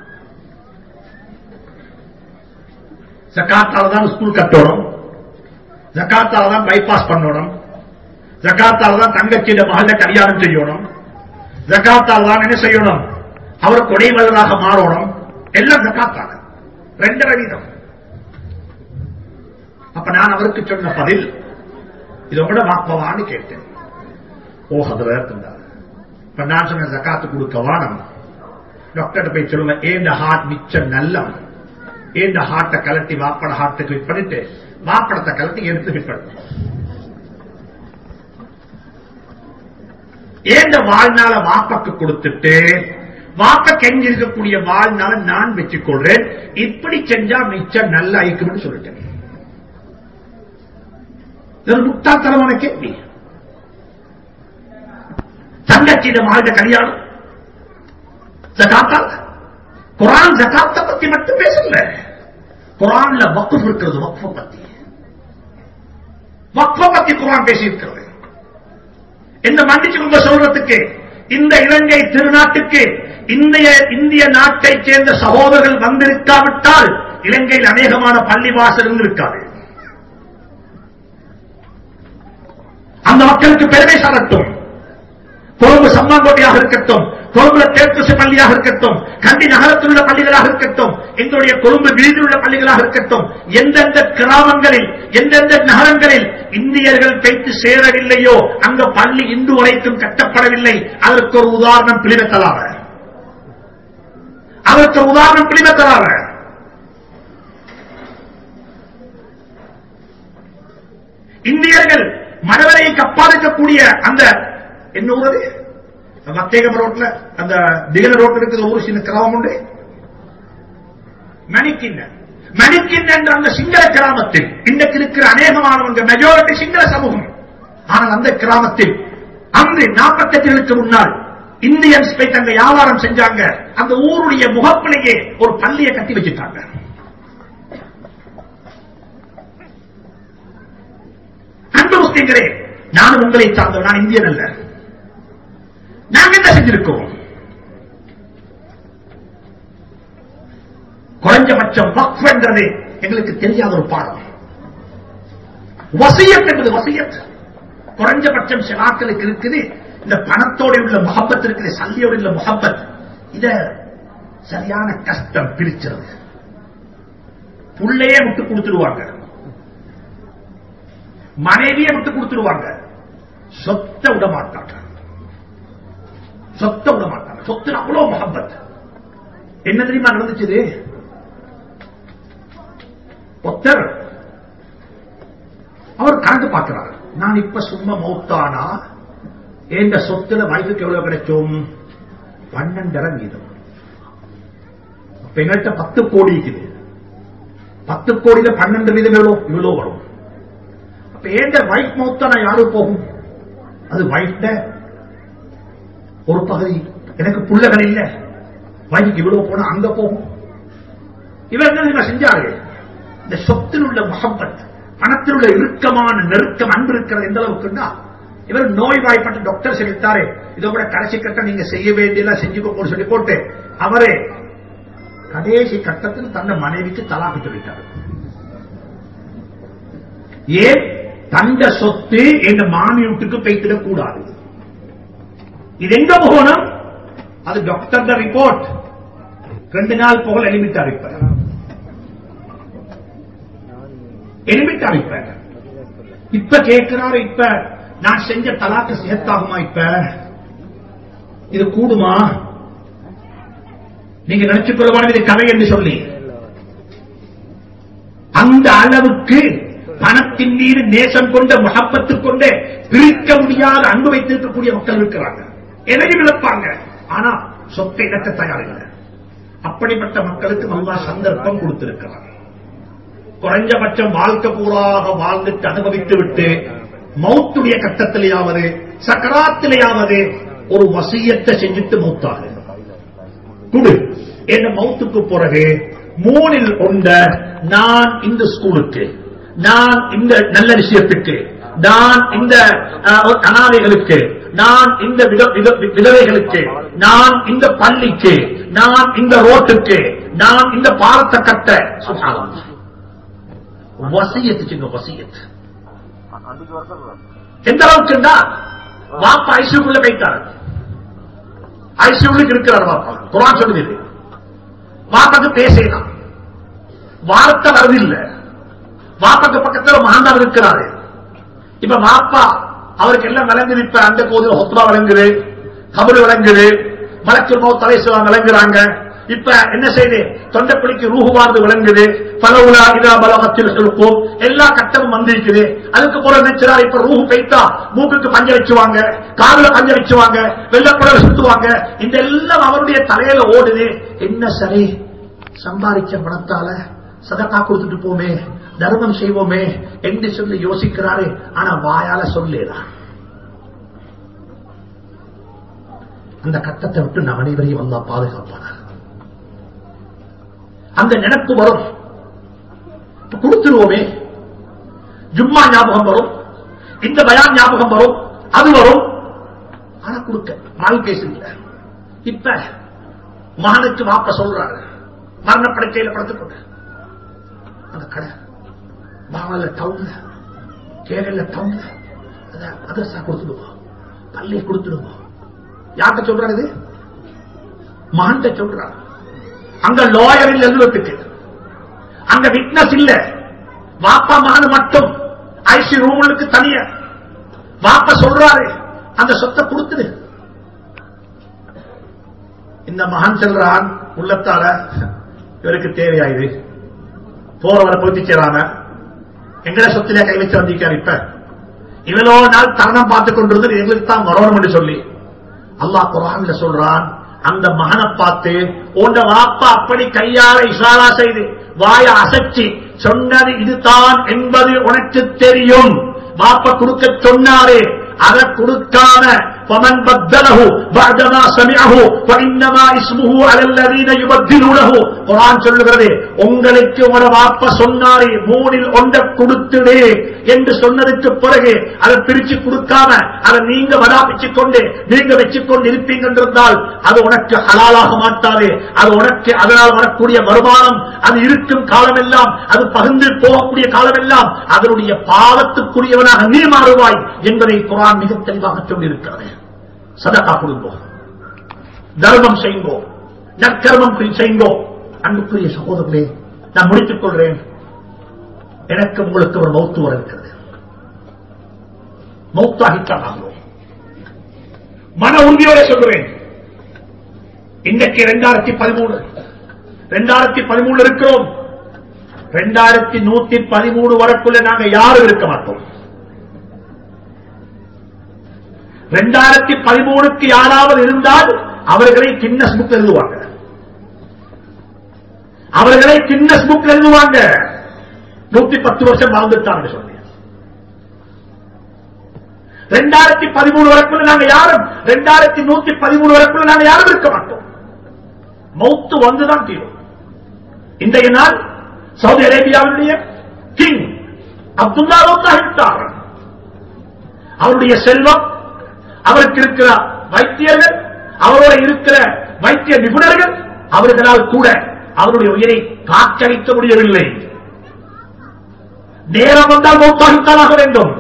ஜக்காத்தால தான் ஸ்கூல் கட்டணும் ஜக்காத்தால தான் பைபாஸ் பண்ணணும் ஜக்காத்தால தான் தங்கச்சியிட மகள கல்யாணம் செய்யணும் ஜக்காத்தால தான் என்ன செய்யணும் அவர் கொடைவதாக மாறணும் எல்லாம் ஜக்காத்தால ரெண்டரை வீதம் அப்ப நான் அவருக்கு சொன்ன பதில் இதை விட வாப்பவான்னு கேட்டேன் ஓ அதுல இருந்தார் இப்ப நான் சொன்ன ஜக்காத்து கொடுக்க வானம் டாக்டர் போய் சொல்லுங்க ஏண்ட ஹார்ட் மிச்சம் நல்லம் ஏண்ட ஹார்ட்டை கலட்டி வாப்பட ஹார்ட்டுக்கு ஃபிட் பண்ணிட்டு வாப்படத்தை கலட்டி எடுத்து ஃபிட் பண்ணு ஏண்ட வாழ்நாள வாப்பக்கு கொடுத்துட்டு வாப்ப கெஞ்சி இருக்கக்கூடிய வாழ்நாள நான் வச்சுக்கொள்றேன் இப்படி செஞ்சா மிச்சம் நல்லா இருக்கும்னு சொல்லிட்டேன் இது ஒரு முட்டாள்தனமான கேள்வி தங்கச்சியிடம் வாழ்ந்த கல்யாணம் ஜகாத்தா குரான் ஜகாத்த பத்தி மட்டும் பேசல குரான்ல வக்குஃப் இருக்கிறது வக்ஃப பத்தி வக்ஃப பத்தி குரான் பேசி இருக்கிறது என்ன மன்னிச்சுக்கோங்க சொல்றதுக்கு இந்த இலங்கை திருநாட்டுக்கு இந்திய இந்திய நாட்டைச் சேர்ந்த சகோதரர்கள் வந்திருக்காவிட்டால் இலங்கையில் அநேகமான பள்ளிவாசல் இருந்திருக்காது அந்த மக்களுக்கு பெருமை சாரட்டும் கொழும்பு சம்மாங்கோட்டையாக இருக்கட்டும் கொழும்புல தேர்த்து பள்ளியாக இருக்கட்டும் கண்டி நகரத்தில் உள்ள பள்ளிகளாக இருக்கட்டும் எங்களுடைய கொழும்பு வீதியில் உள்ள பள்ளிகளாக இருக்கட்டும் எந்தெந்த கிராமங்களில் எந்தெந்த நகரங்களில் இந்தியர்கள் கைத்து சேரவில்லையோ அங்க பள்ளி இன்று வரைக்கும் கட்டப்படவில்லை அதற்கு ஒரு உதாரணம் பிளிவத்தலாக அதற்கு ஒரு உதாரணம் பிளிவத்தலாக இந்தியர்கள் மடவரையை கப்பாதிக்கக்கூடிய அந்த என்ன ஊரது மத்தேகம் ரோட்ல அந்த திகழ ரோட்ல இருக்குது ஒரு சின்ன கிராமம் உண்டு மணிக்கிண்ண மணிக்கிண்ண என்ற அந்த சிங்கள கிராமத்தில் இன்றைக்கு இருக்கிற அநேகமானவங்க மெஜாரிட்டி சிங்கள சமூகம் ஆனால் அந்த கிராமத்தில் அன்று நாற்பத்தெட்டுகளுக்கு முன்னால் இந்தியன்ஸ் போய் தங்க வியாபாரம் செஞ்சாங்க அந்த ஊருடைய முகப்பிலேயே ஒரு பள்ளியை கட்டி வச்சுட்டாங்க அன்பு முஸ்லீம்களே நானும் உங்களை சார்ந்தவன் நான் இந்தியன் அல்ல நாங்க என்ன செஞ்சிருக்கோம் குறைஞ்ச குறைஞ்சபட்சம் வக்ஃப் என்றது எங்களுக்கு தெரியாத ஒரு பாடம் வசியத் என்பது வசியத் குறைஞ்சபட்சம் சில ஆட்களுக்கு இருக்குது இந்த பணத்தோட உள்ள முகப்பத் இருக்குது சல்லியோட உள்ள முகப்பத் இத சரியான கஷ்டம் பிரிச்சிருது புள்ளையே விட்டு கொடுத்துருவாங்க மனைவியை விட்டு கொடுத்துருவாங்க சொத்தை விட மாட்டாங்க சொத்தை விட மாட்டாங்க சொத்து அவ்வளவு முகப்பத் என்ன தெரியுமா நடந்துச்சு ஒத்தர் அவர் கணக்கு பார்க்கிறார் நான் இப்ப சும்மா மௌத்தானா என்ற சொத்துல வயசுக்கு எவ்வளவு கிடைக்கும் பன்னெண்டரை வீதம் அப்ப எங்கள்கிட்ட பத்து கோடி இருக்குது பத்து கோடியில பன்னெண்டு வீதம் எவ்வளவு இவ்வளவு வரும் அப்ப ஏண்ட வைஃப் மௌத்தானா யாரு போகும் அது வைஃப்ட ஒரு பகுதி எனக்கு புள்ளகள் இல்ல வைஃப்க்கு இவ்வளவு போனா அங்க போகும் இவர் என்ன தெரியுமா செஞ்சாரு இந்த சொத்தில் உள்ள முகப்பத் பணத்தில் உள்ள இறுக்கமான நெருக்கம் அன்பு இருக்கிறது எந்த அளவுக்குன்னா இவர் நோய்வாய்ப்பட்ட டாக்டர் சொல்லித்தாரு இதோ கூட கடைசி கட்டம் நீங்க செய்ய வேண்டியதெல்லாம் செஞ்சுக்கோன்னு சொல்லி போட்டு அவரே கடைசி கட்டத்தில் தன்னை மனைவிக்கு தலாக்கு சொல்லிட்டார் ஏன் தந்த சொத்து எங்க மாமி வீட்டுக்கு போய்த்திடக் கூடாது இது எங்க போகணும் அது டாக்டர் ரிப்போர்ட் ரெண்டு நாள் போகல எலிமிட்டார் இப்ப எலிமிட்டார் இப்ப இப்ப கேட்கிறாரு இப்ப நான் செஞ்ச தலாக்கு சேர்த்தாகுமா இப்ப இது கூடுமா நீங்க நினைச்சுக் கொள்ளவான இது கதை என்று சொல்லி அந்த அளவுக்கு பணத்தின் மீது நேசம் கொண்ட முகப்பத்து கொண்டு பிரிக்க முடியாத அன்பு வைத்திருக்கக்கூடிய மக்கள் இருக்கிறாங்க எதையும் இழப்பாங்க ஆனா சொத்தை இழக்க தயாரில்லை அப்படிப்பட்ட மக்களுக்கு நல்லா சந்தர்ப்பம் கொடுத்திருக்கிறார் குறைஞ்சபட்சம் வாழ்க்கை பூராக வாழ்ந்துட்டு அனுபவித்து விட்டு மௌத்துடைய கட்டத்திலேயாவது சக்கராத்திலேயாவது ஒரு வசியத்தை செஞ்சுட்டு மௌத்தாக குடு என் மௌத்துக்கு பிறகு மூணில் ஒன்ற நான் இந்த ஸ்கூலுக்கு நான் இந்த நல்ல விஷயத்துக்கு நான் இந்த அஹ், அனாதைகளுக்கு நான் இந்த வித- வித- விதவைகளுக்கு நான் இந்த பள்ளிக்கு நான் இந்த ரோட்டுக்கு நான் இந்த பாலத்தை கட்ட சுகாதாரம் வசியத்துச்சுங்க வசியத் எந்த அளவுக்குன்னா வாப்பா ஐசியூக்குள்ள போயிட்டாரு ஐசியூலுக்கு இருக்கிறார் வாப்பா குரான் சொல்லுது இது. வாப்பாக்கு பேசலாம் வார்த்தை வருதில்லை வாப்பாக்கு பக்கத்துல மகாந்தார் இருக்கிறாரு இப்ப வாப்பா அவருக்கு எல்லாம் விளங்குது இப்ப அந்த கோதில் ஹொத்ரா விளங்குது கபரு விளங்குது மலக்கு மோ தலைசுவா விளங்குறாங்க இப்ப என்ன செய்யுது தொண்டைப்பிடிக்கு ரூஹுவார்ந்து விளங்குது பலவுலா இதா பலவத்தில் இருக்கும் எல்லா கட்டமும் வந்திருக்குது அதுக்கு போல நினைச்சார் இப்ப ரூஹு பைத்தா மூக்குக்கு பஞ்ச வச்சுவாங்க காதுல பஞ்ச வச்சுவாங்க வெள்ளப்புடவை சுத்துவாங்க இந்த எல்லாம் அவருடைய தலையில ஓடுது என்ன சரி சம்பாதிச்ச பணத்தால சதக்கா கொடுத்துட்டு போமே தர்மம் செய்வோமே என்று சொல்லி யோசிக்கிறாரு ஆனா வாயால சொல்லேதான் அந்த கட்டத்தை விட்டு நம் அனைவரையும் அல்லா பாதுகாப்பானார் அந்த நினைப்பு வரும் இப்ப கொடுத்துருவோமே ஜும்மா ஞாபகம் வரும் இந்த பயான் ஞாபகம் வரும் அது வரும் ஆனா கொடுக்க மால் பேசுங்க இப்ப மகனுக்கு வாப்ப சொல்றாரு மரணப்படுக்கையில படுத்துக்கொண்டு அந்த கடை பாவல டவுன்ல கேரள டவுன்ல அத அதர்சா கொடுத்துடுவோம் பள்ளியை கொடுத்துடுவோம் யார்கிட்ட சொல்றாரு இது மகன்கிட்ட சொல்றாரு அங்க லாயர் இல்ல எழுதுறதுக்கு அங்க விட்னஸ் இல்ல வாப்பா மகன் மட்டும் ஐசி ரூமுக்கு தனிய வாப்பா சொல்றாரு அந்த சொத்தை கொடுத்துடு இந்த மகன் செல்றான் உள்ளத்தால இவருக்கு தேவையாயுது போறவரை பொருத்திக்கிறாங்க எங்கட சொத்திலே கை வச்சு வந்திருக்காரு இப்ப இவ்வளோ நாள் தருணம் பார்த்து கொண்டிருந்தது எங்களுக்கு தான் வரணும் என்று சொல்லி அல்லாஹ் குரான்ல சொல்றான் அந்த மகனை பார்த்து உண்ட வாப்பா அப்படி கையால இஷாரா செய்து வாய அசைச்சு சொன்னது இதுதான் என்பது உனக்கு தெரியும் வாப்பா கொடுக்க சொன்னாரு அதை கொடுக்காம فمن بدله بعدما سمعه فإنما اسمه على الذين يبدلونه குர்ஆன் சொல்லுகிறது உங்களுக்கு உங்களோட வாப்ப சொன்னாரு மூணில் ஒன்றை கொடுத்துடு என்று சொன்னதுக்கு பிறகு அதை பிரிச்சு கொடுக்காம அதை நீங்க வடாபிச்சுக் கொண்டு நீங்க வச்சுக் கொண்டு இருப்பீங்க என்றிருந்தால் அது உனக்கு ஹலாலாக மாட்டாது அது உனக்கு அதனால் வரக்கூடிய வருமானம் அது இருக்கும் காலமெல்லாம் அது பகிர்ந்து போகக்கூடிய காலமெல்லாம் அதனுடைய பாவத்துக்குரியவனாக நீ மாறுவாய் என்பதை குரான் மிக தெளிவாக சொல்லியிருக்கிறது சதகா கொடுங்கோ தர்மம் செய்யுங்கோ நற்கர்மம் செய்யுங்கோ அன்புக்குரிய சகோதரர்களே நான் முடித்துக் கொள்றேன் எனக்கு உங்களுக்கு ஒரு மௌத்து வர இருக்கிறது மௌத்தாகித்தான் ஆகிறோம் மன உறுதியோட சொல்றேன் இன்னைக்கு இரண்டாயிரத்தி பதிமூணு இரண்டாயிரத்தி பதிமூணு இருக்கிறோம் இரண்டாயிரத்தி நூத்தி பதிமூணு வரக்குள்ள நாங்க யாரும் இருக்க மாட்டோம் இரண்டாயிரத்தி பதிமூணுக்கு யாராவது இருந்தால் அவர்களை கின்னஸ் புக் எழுதுவாங்க அவர்களை கின்னஸ் புக் எழுதுவாங்க நூத்தி பத்து வருஷம் வாழ்ந்துட்டாங்க சொன்னேன் ரெண்டாயிரத்தி பதிமூணு வரைக்குள்ள நாங்க யாரும் ரெண்டாயிரத்தி நூத்தி பதிமூணு வரைக்குள்ள நாங்க யாரும் இருக்க மாட்டோம் மௌத்து வந்துதான் தீரும் இன்றைய நாள் சவுதி அரேபியாவுடைய கிங் அப்துல்லா ரோத்தாகிட்டார் அவருடைய செல்வம் அவருக்கு இருக்கிற வைத்தியர்கள் அவரோட இருக்கிற வைத்திய நிபுணர்கள் அவர்களால் கூட அவருடைய உயிரை காற்றளிக்க முடியவில்லை நேரம் வந்தால் மௌத்தாகித்தான் ஆக வேண்டும்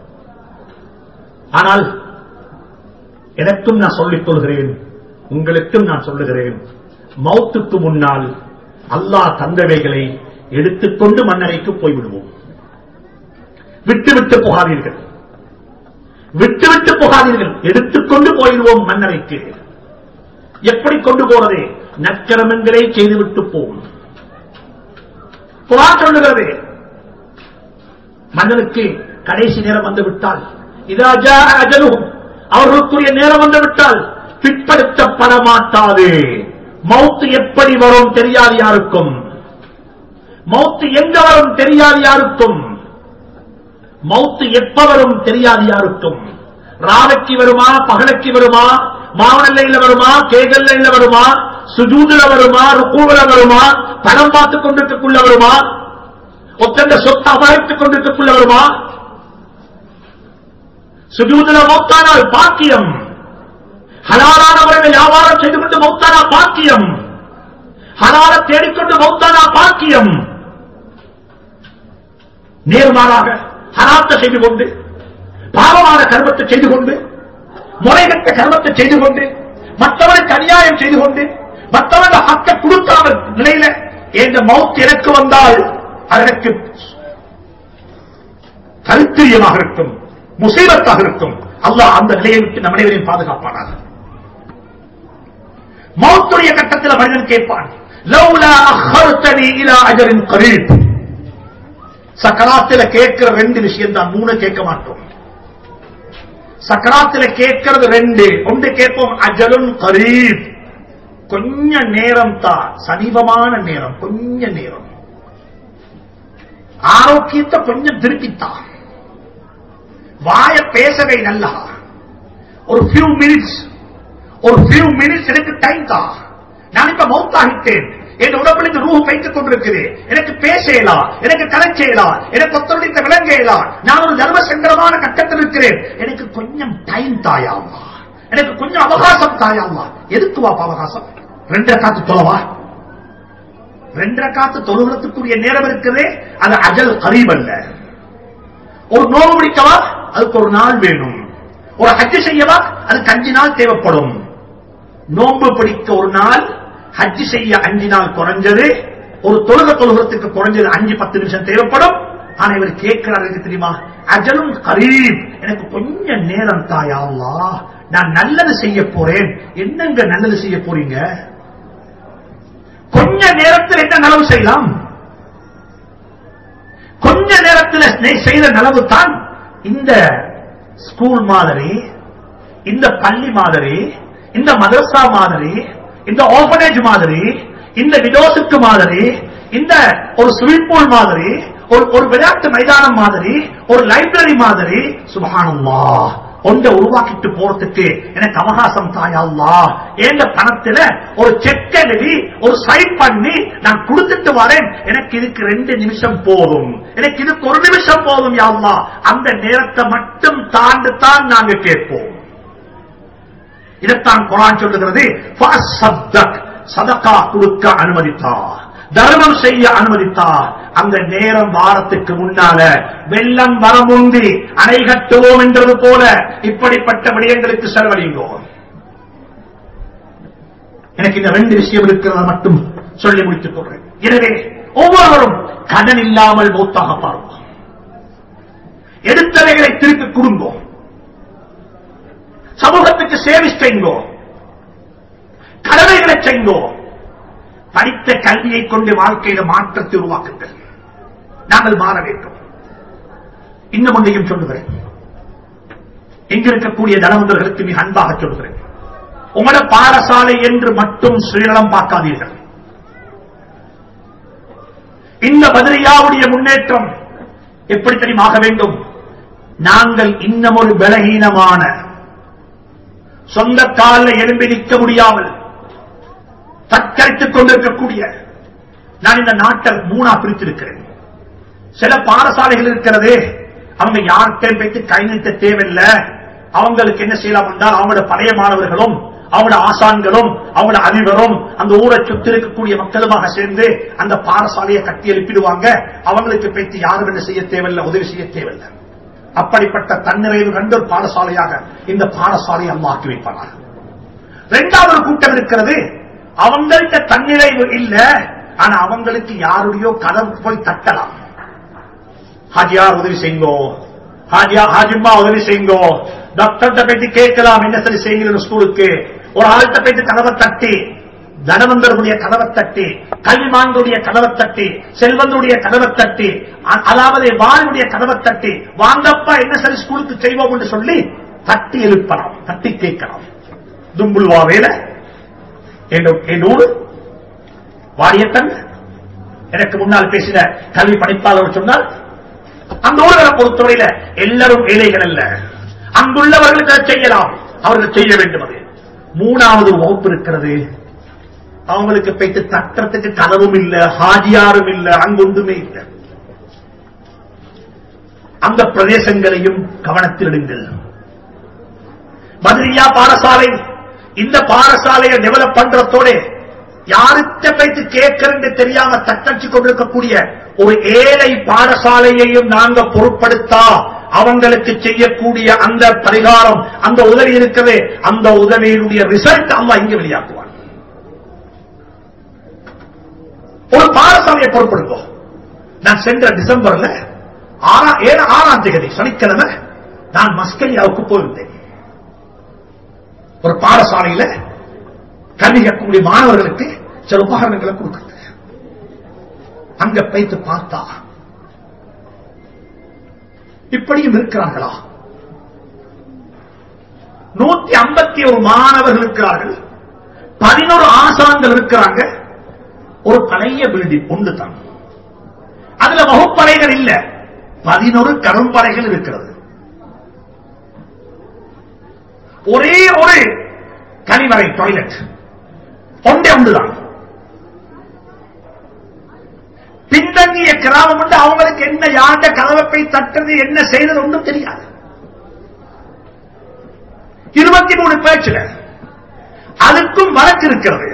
ஆனால் எனக்கும் நான் சொல்லிக் கொள்கிறேன் உங்களுக்கும் நான் சொல்லுகிறேன் மௌத்துக்கு முன்னால் அல்லாஹ் தந்தவைகளை எடுத்துக்கொண்டு மன்னரைக்கு போய்விடுவோம் விட்டு விட்டு போகாதீர்கள் விட்டு விட்டு போகாதீர்கள் எடுத்துக்கொண்டு போயிடுவோம் மன்னரைக்கு எப்படி கொண்டு போறது நற்கரமங்களை செய்துவிட்டு போகும் குரான் சொல்லுகிறது மன்னனுக்கு கடைசி நேரம் வந்து விட்டால் இதாஜா அஜலும் அவர்களுக்குரிய நேரம் வந்து விட்டால் பிற்படுத்தப்பட மாட்டாது மவுத்து எப்படி வரும் தெரியாது யாருக்கும் மவுத்து எங்க வரும் தெரியாது யாருக்கும் மவுத்து எப்ப வரும் தெரியாது யாருக்கும் ராவைக்கு வருமா பகலைக்கு வருமா மாவனல்லையில வருமா கேகல்ல வருமா சுஜூதுல வருமா ருக்கூவில வருமா பணம் பார்த்துக் கொண்டிருக்கக்குள்ள வருமா ஒத்தந்த சொத்தை அபகரித்துக் கொண்டிருக்கக்குள்ள வருமா சுஜூதுல மௌத்தானால் பாக்கியம் ஹலாலான முறையில் வியாபாரம் செய்து கொண்டு மௌத்தானா பாக்கியம் ஹலால தேடிக்கொண்டு மௌத்தானா பாக்கியம் நேர்மாறாக ஹராத்த செய்து கொண்டு பாவமான கர்மத்தை செய்து கொண்டு முறைகட்ட கர்மத்தை செய்து கொண்டு மற்றவனுக்கு அநியாயம் செய்து கொண்டு மற்றவன் ஹக்க கொடுக்காமல் நிலையில என்ற மவுத் எனக்கு வந்தால் அது எனக்கு கருத்திரியமாக இருக்கும் முசீபத்தாக இருக்கும் அல்லாஹ் அந்த நிலையை விட்டு நம் அனைவரையும் பாதுகாப்பானாக மௌத்துடைய கட்டத்தில் மனிதன் கேட்பான் லவ்லா அஹர்தனி இலா அஜரின் கரீப் சக்கராத்தில கேட்கிற ரெண்டு விஷயம் தான் மூணு கேட்க மாட்டோம் சக்கராத்தில கேட்கிறது ரெண்டு ஒன்று கேட்போம் அஜலுன் கரீப் கொஞ்ச நேரம் தான் சமீபமான நேரம் கொஞ்ச நேரம் ஆரோக்கியத்தை கொஞ்சம் திருப்பித்தான் வாய பேசவை நல்லா ஒரு ஃபியூ மினிட்ஸ் ஒரு ஃபியூ மினிட்ஸ் எனக்கு டைம் தான் நான் இப்ப மௌத்தாகிட்டேன் என் உடம்புல இந்த ரூஹ் வைத்துக் கொண்டிருக்குது எனக்கு பேசலாம் எனக்கு கலைச்செயலாம் எனக்கு ஒத்தருடைய விளங்கலாம் நான் ஒரு தர்ம சங்கரமான கட்டத்தில் இருக்கிறேன் எனக்கு கொஞ்சம் டைம் தாயாமா எனக்கு கொஞ்சம் அவகாசம் தாயாமா எதுக்கு வாப்பா அவகாசம் ரெண்டரை காத்து தொலைவா ரெண்டரை காத்து தொழுகிறதுக்குரிய நேரம் இருக்குது அது அஜல் கரீப் அல்ல ஒரு நோவு பிடிக்கவா அதுக்கு ஒரு நாள் வேணும் ஒரு ஹஜ்ஜு செய்யவா அதுக்கு அஞ்சு நாள் தேவைப்படும் நோன்பு பிடிக்க ஒரு நாள் ஹஜ்ஜு செய்ய அஞ்சு நாள் குறைஞ்சது ஒரு தொழுக தொழுகிறதுக்கு குறைஞ்சது அஞ்சு பத்து நிமிஷம் தேவைப்படும் ஆனா இவர் கேட்கிறாரு தெரியுமா அஜலும் கரீப் எனக்கு கொஞ்சம் நேரம் தாயா அல்லாஹ் நான் நல்லது செய்ய போறேன் என்னங்க நல்லது செய்ய போறீங்க கொஞ்ச நேரத்தில் என்ன நலவு செய்யலாம் கொஞ்ச நேரத்தில் நீ செய்த நலவு தான் இந்த ஸ்கூல் மாதிரி இந்த பள்ளி மாதிரி இந்த மதரசா மாதிரி இந்த ஆர்பனேஜ் மாதிரி இந்த விடோசுக்கு மாதிரி இந்த ஒரு ஸ்விமிங் பூல் மாதிரி ஒரு ஒரு விளையாட்டு மைதானம் மாதிரி ஒரு லைப்ரரி மாதிரி சுபஹானல்லா ஒன்றை உருவாக்கிட்டு போறதுக்கு எனக்கு அவகாசம் தாயல்லா எந்த பணத்துல ஒரு செக் எழுதி ஒரு சைன் பண்ணி நான் கொடுத்துட்டு வரேன் எனக்கு இதுக்கு ரெண்டு நிமிஷம் போதும் எனக்கு இதுக்கு ஒரு நிமிஷம் போதும் யாழ்லா அந்த நேரத்தை மட்டும் தாண்டு தான் நாங்க கேட்போம் இதைத்தான் குரான் சொல்லுகிறது "ஃபஅஸ்ஸத்தக்", சதகா கொடுக்க அனுமதித்தார் தர்மம் செய்ய அனுமதித்தார் அந்த நேரம் வாரத்துக்கு முன்னால வெள்ளம் வர முந்தி அணை கட்டுவோம் என்றது போல இப்படிப்பட்ட விடயங்களுக்கு செலவழிங்கோ எனக்கு இந்த ரெண்டு விஷயம் இருக்கிறத மட்டும் சொல்லி முடித்துக் கொள்றேன் எனவே ஒவ்வொருவரும் கடன் இல்லாமல் மூத்தாக பார்ப்போம் எடுத்தவைகளை திருப்பி கொடுங்கோ சமூகத்துக்கு சேவை செய்யுங்கோ கடமைகளை செய்யுங்கோ படித்த கல்வியை கொண்டு வாழ்க்கையில மாற்றத்தை உருவாக்குங்கள் நாங்கள் மாற வேண்டும் இன்னும் ஒன்றையும் சொல்லுகிறேன் இங்கிருக்கக்கூடிய தனவந்தர்களுக்கு மிக அன்பாக சொல்லுகிறேன் உங்களோட பாடசாலை என்று மட்டும் சுயநலம் பார்க்காதீர்கள் இந்த பதிரியாவுடைய முன்னேற்றம் எப்படி தெரியுமாக வேண்டும் நாங்கள் இன்னும் ஒரு பலகீனமான சொந்த காலில் எழும்பி நிற்க முடியாமல் தத்தரித்துக் கொண்டிருக்கக்கூடிய நான் இந்த நாட்டை மூணா பிரித்திருக்கிறேன் சில பாடசாலைகள் இருக்கிறதே அவங்க யார்கிட்டையும் போயிட்டு கை நீட்ட தேவையில்லை அவங்களுக்கு என்ன செய்யலாம் என்றால் அவங்களோட பழைய மாணவர்களும் அவங்களோட ஆசான்களும் அவங்களோட அதிபரும் அந்த ஊரை சுத்தி இருக்கக்கூடிய மக்களுமாக சேர்ந்து அந்த பாடசாலையை கட்டி எழுப்பிடுவாங்க அவங்களுக்கு பேச்சு யாரும் என்ன செய்ய தேவையில்லை உதவி செய்ய தேவையில்லை அப்படிப்பட்ட தன்னிறைவு கண்டு ஒரு பாடசாலையாக இந்த பாடசாலையை அம்மா ஆக்கி வைப்பார்கள் இரண்டாவது ஒரு கூட்டம் இருக்கிறது அவங்கள்ட்ட தன்னிறைவு இல்ல ஆனா அவங்களுக்கு யாருடையோ கதவு போய் தட்டலாம் ஹாஜியார் உதவி செய்யுங்கோ ஹாஜியா ஹாஜிம்மா உதவி செய்யுங்கோ டாக்டர்கிட்ட போயிட்டு கேட்கலாம் என்ன சரி செய்யுங்க ஸ்கூலுக்கு ஒரு ஆள்கிட்ட போயிட்டு கதவை தட்டி தனவந்தருடைய கதவை தட்டி கல்விமான்களுடைய கதவை தட்டி செல்வந்தருடைய கதவை தட்டி அ- அதாவது வாழ்வுடைய கதவை தட்டி வாங்கப்பா என்ன சரி ஸ்கூலுக்கு செய்வோம் என்று சொல்லி தட்டி எழுப்பலாம் தட்டி கேட்கலாம் தும்புல்வாவேல என் ஊரு வாரியத்தன் எனக்கு முன்னால் பேசின கல்வி படிப்பாளர் சொன்னால் அந்த ஊர்களை பொறுத்தவரையில எல்லாரும் ஏழைகள் அல்ல அங்குள்ளவர்களுக்கு அதை செய்யலாம் அவர்கள் செய்ய வேண்டும் அது மூணாவது வகுப்பு இருக்கிறது அவங்களுக்கு போயிட்டு தட்டுறதுக்கு கதவும் இல்ல ஹாஜியாரும் இல்ல அங்கொன்றுமே இல்ல அந்த பிரதேசங்களையும் கவனத்தில் எடுங்கள் பத்ரியா பாடசாலை இந்த பாடசாலையை டெவலப் பண்றதோட யாருக்கிட்ட போயிட்டு கேட்கறது தெரியாம தட்டச்சு கொண்டிருக்கக்கூடிய ஒரு ஏழை பாடசாலையையும் நாங்க பொருட்படுத்தா அவங்களுக்கு செய்யக்கூடிய அந்த பரிகாரம் அந்த உதவி இருக்கவே அந்த உதவியினுடைய ரிசல்ட் அம்மா இங்க வெளியாக்குவான் ஒரு பாடசாலையை பொறுப்படுங்க நான் சென்ற டிசம்பர்ல ஆறா- ஏழு ஆறாம் தேதி சனிக்கிழமை நான் மஸ்கலியாவுக்கு போயிருந்தேன் ஒரு பாடசாலையில கல்வி கற்கக்கூடிய மாணவர்களுக்கு சில உபகரணங்களை கொடுக்குறது அங்க போயிட்டு பார்த்தா இப்படியும் இருக்கிறார்களா நூத்தி ஐம்பத்தி ஒரு மாணவர்கள் இருக்கிறார்கள் பதினோரு ஆசான்கள் இருக்கிறாங்க ஒரு பழைய பில்டிங் ஒன்று தான் அதுல வகுப்பறைகள் இல்ல பதினொரு கரும்பறைகள் இருக்கிறது ஒரே ஒரு கழிவறை டாய்லெட் ஒன்றே ஒன்றுதான் பின்தங்கிய கிராமம் உண்டு அவங்களுக்கு என்ன யாண்ட கதவை தட்டுறது என்ன செய்யறது ஒன்றும் தெரியாது இருபத்தி மூணு பேச்சுல அதுக்கும் வழக்கு இருக்கிறது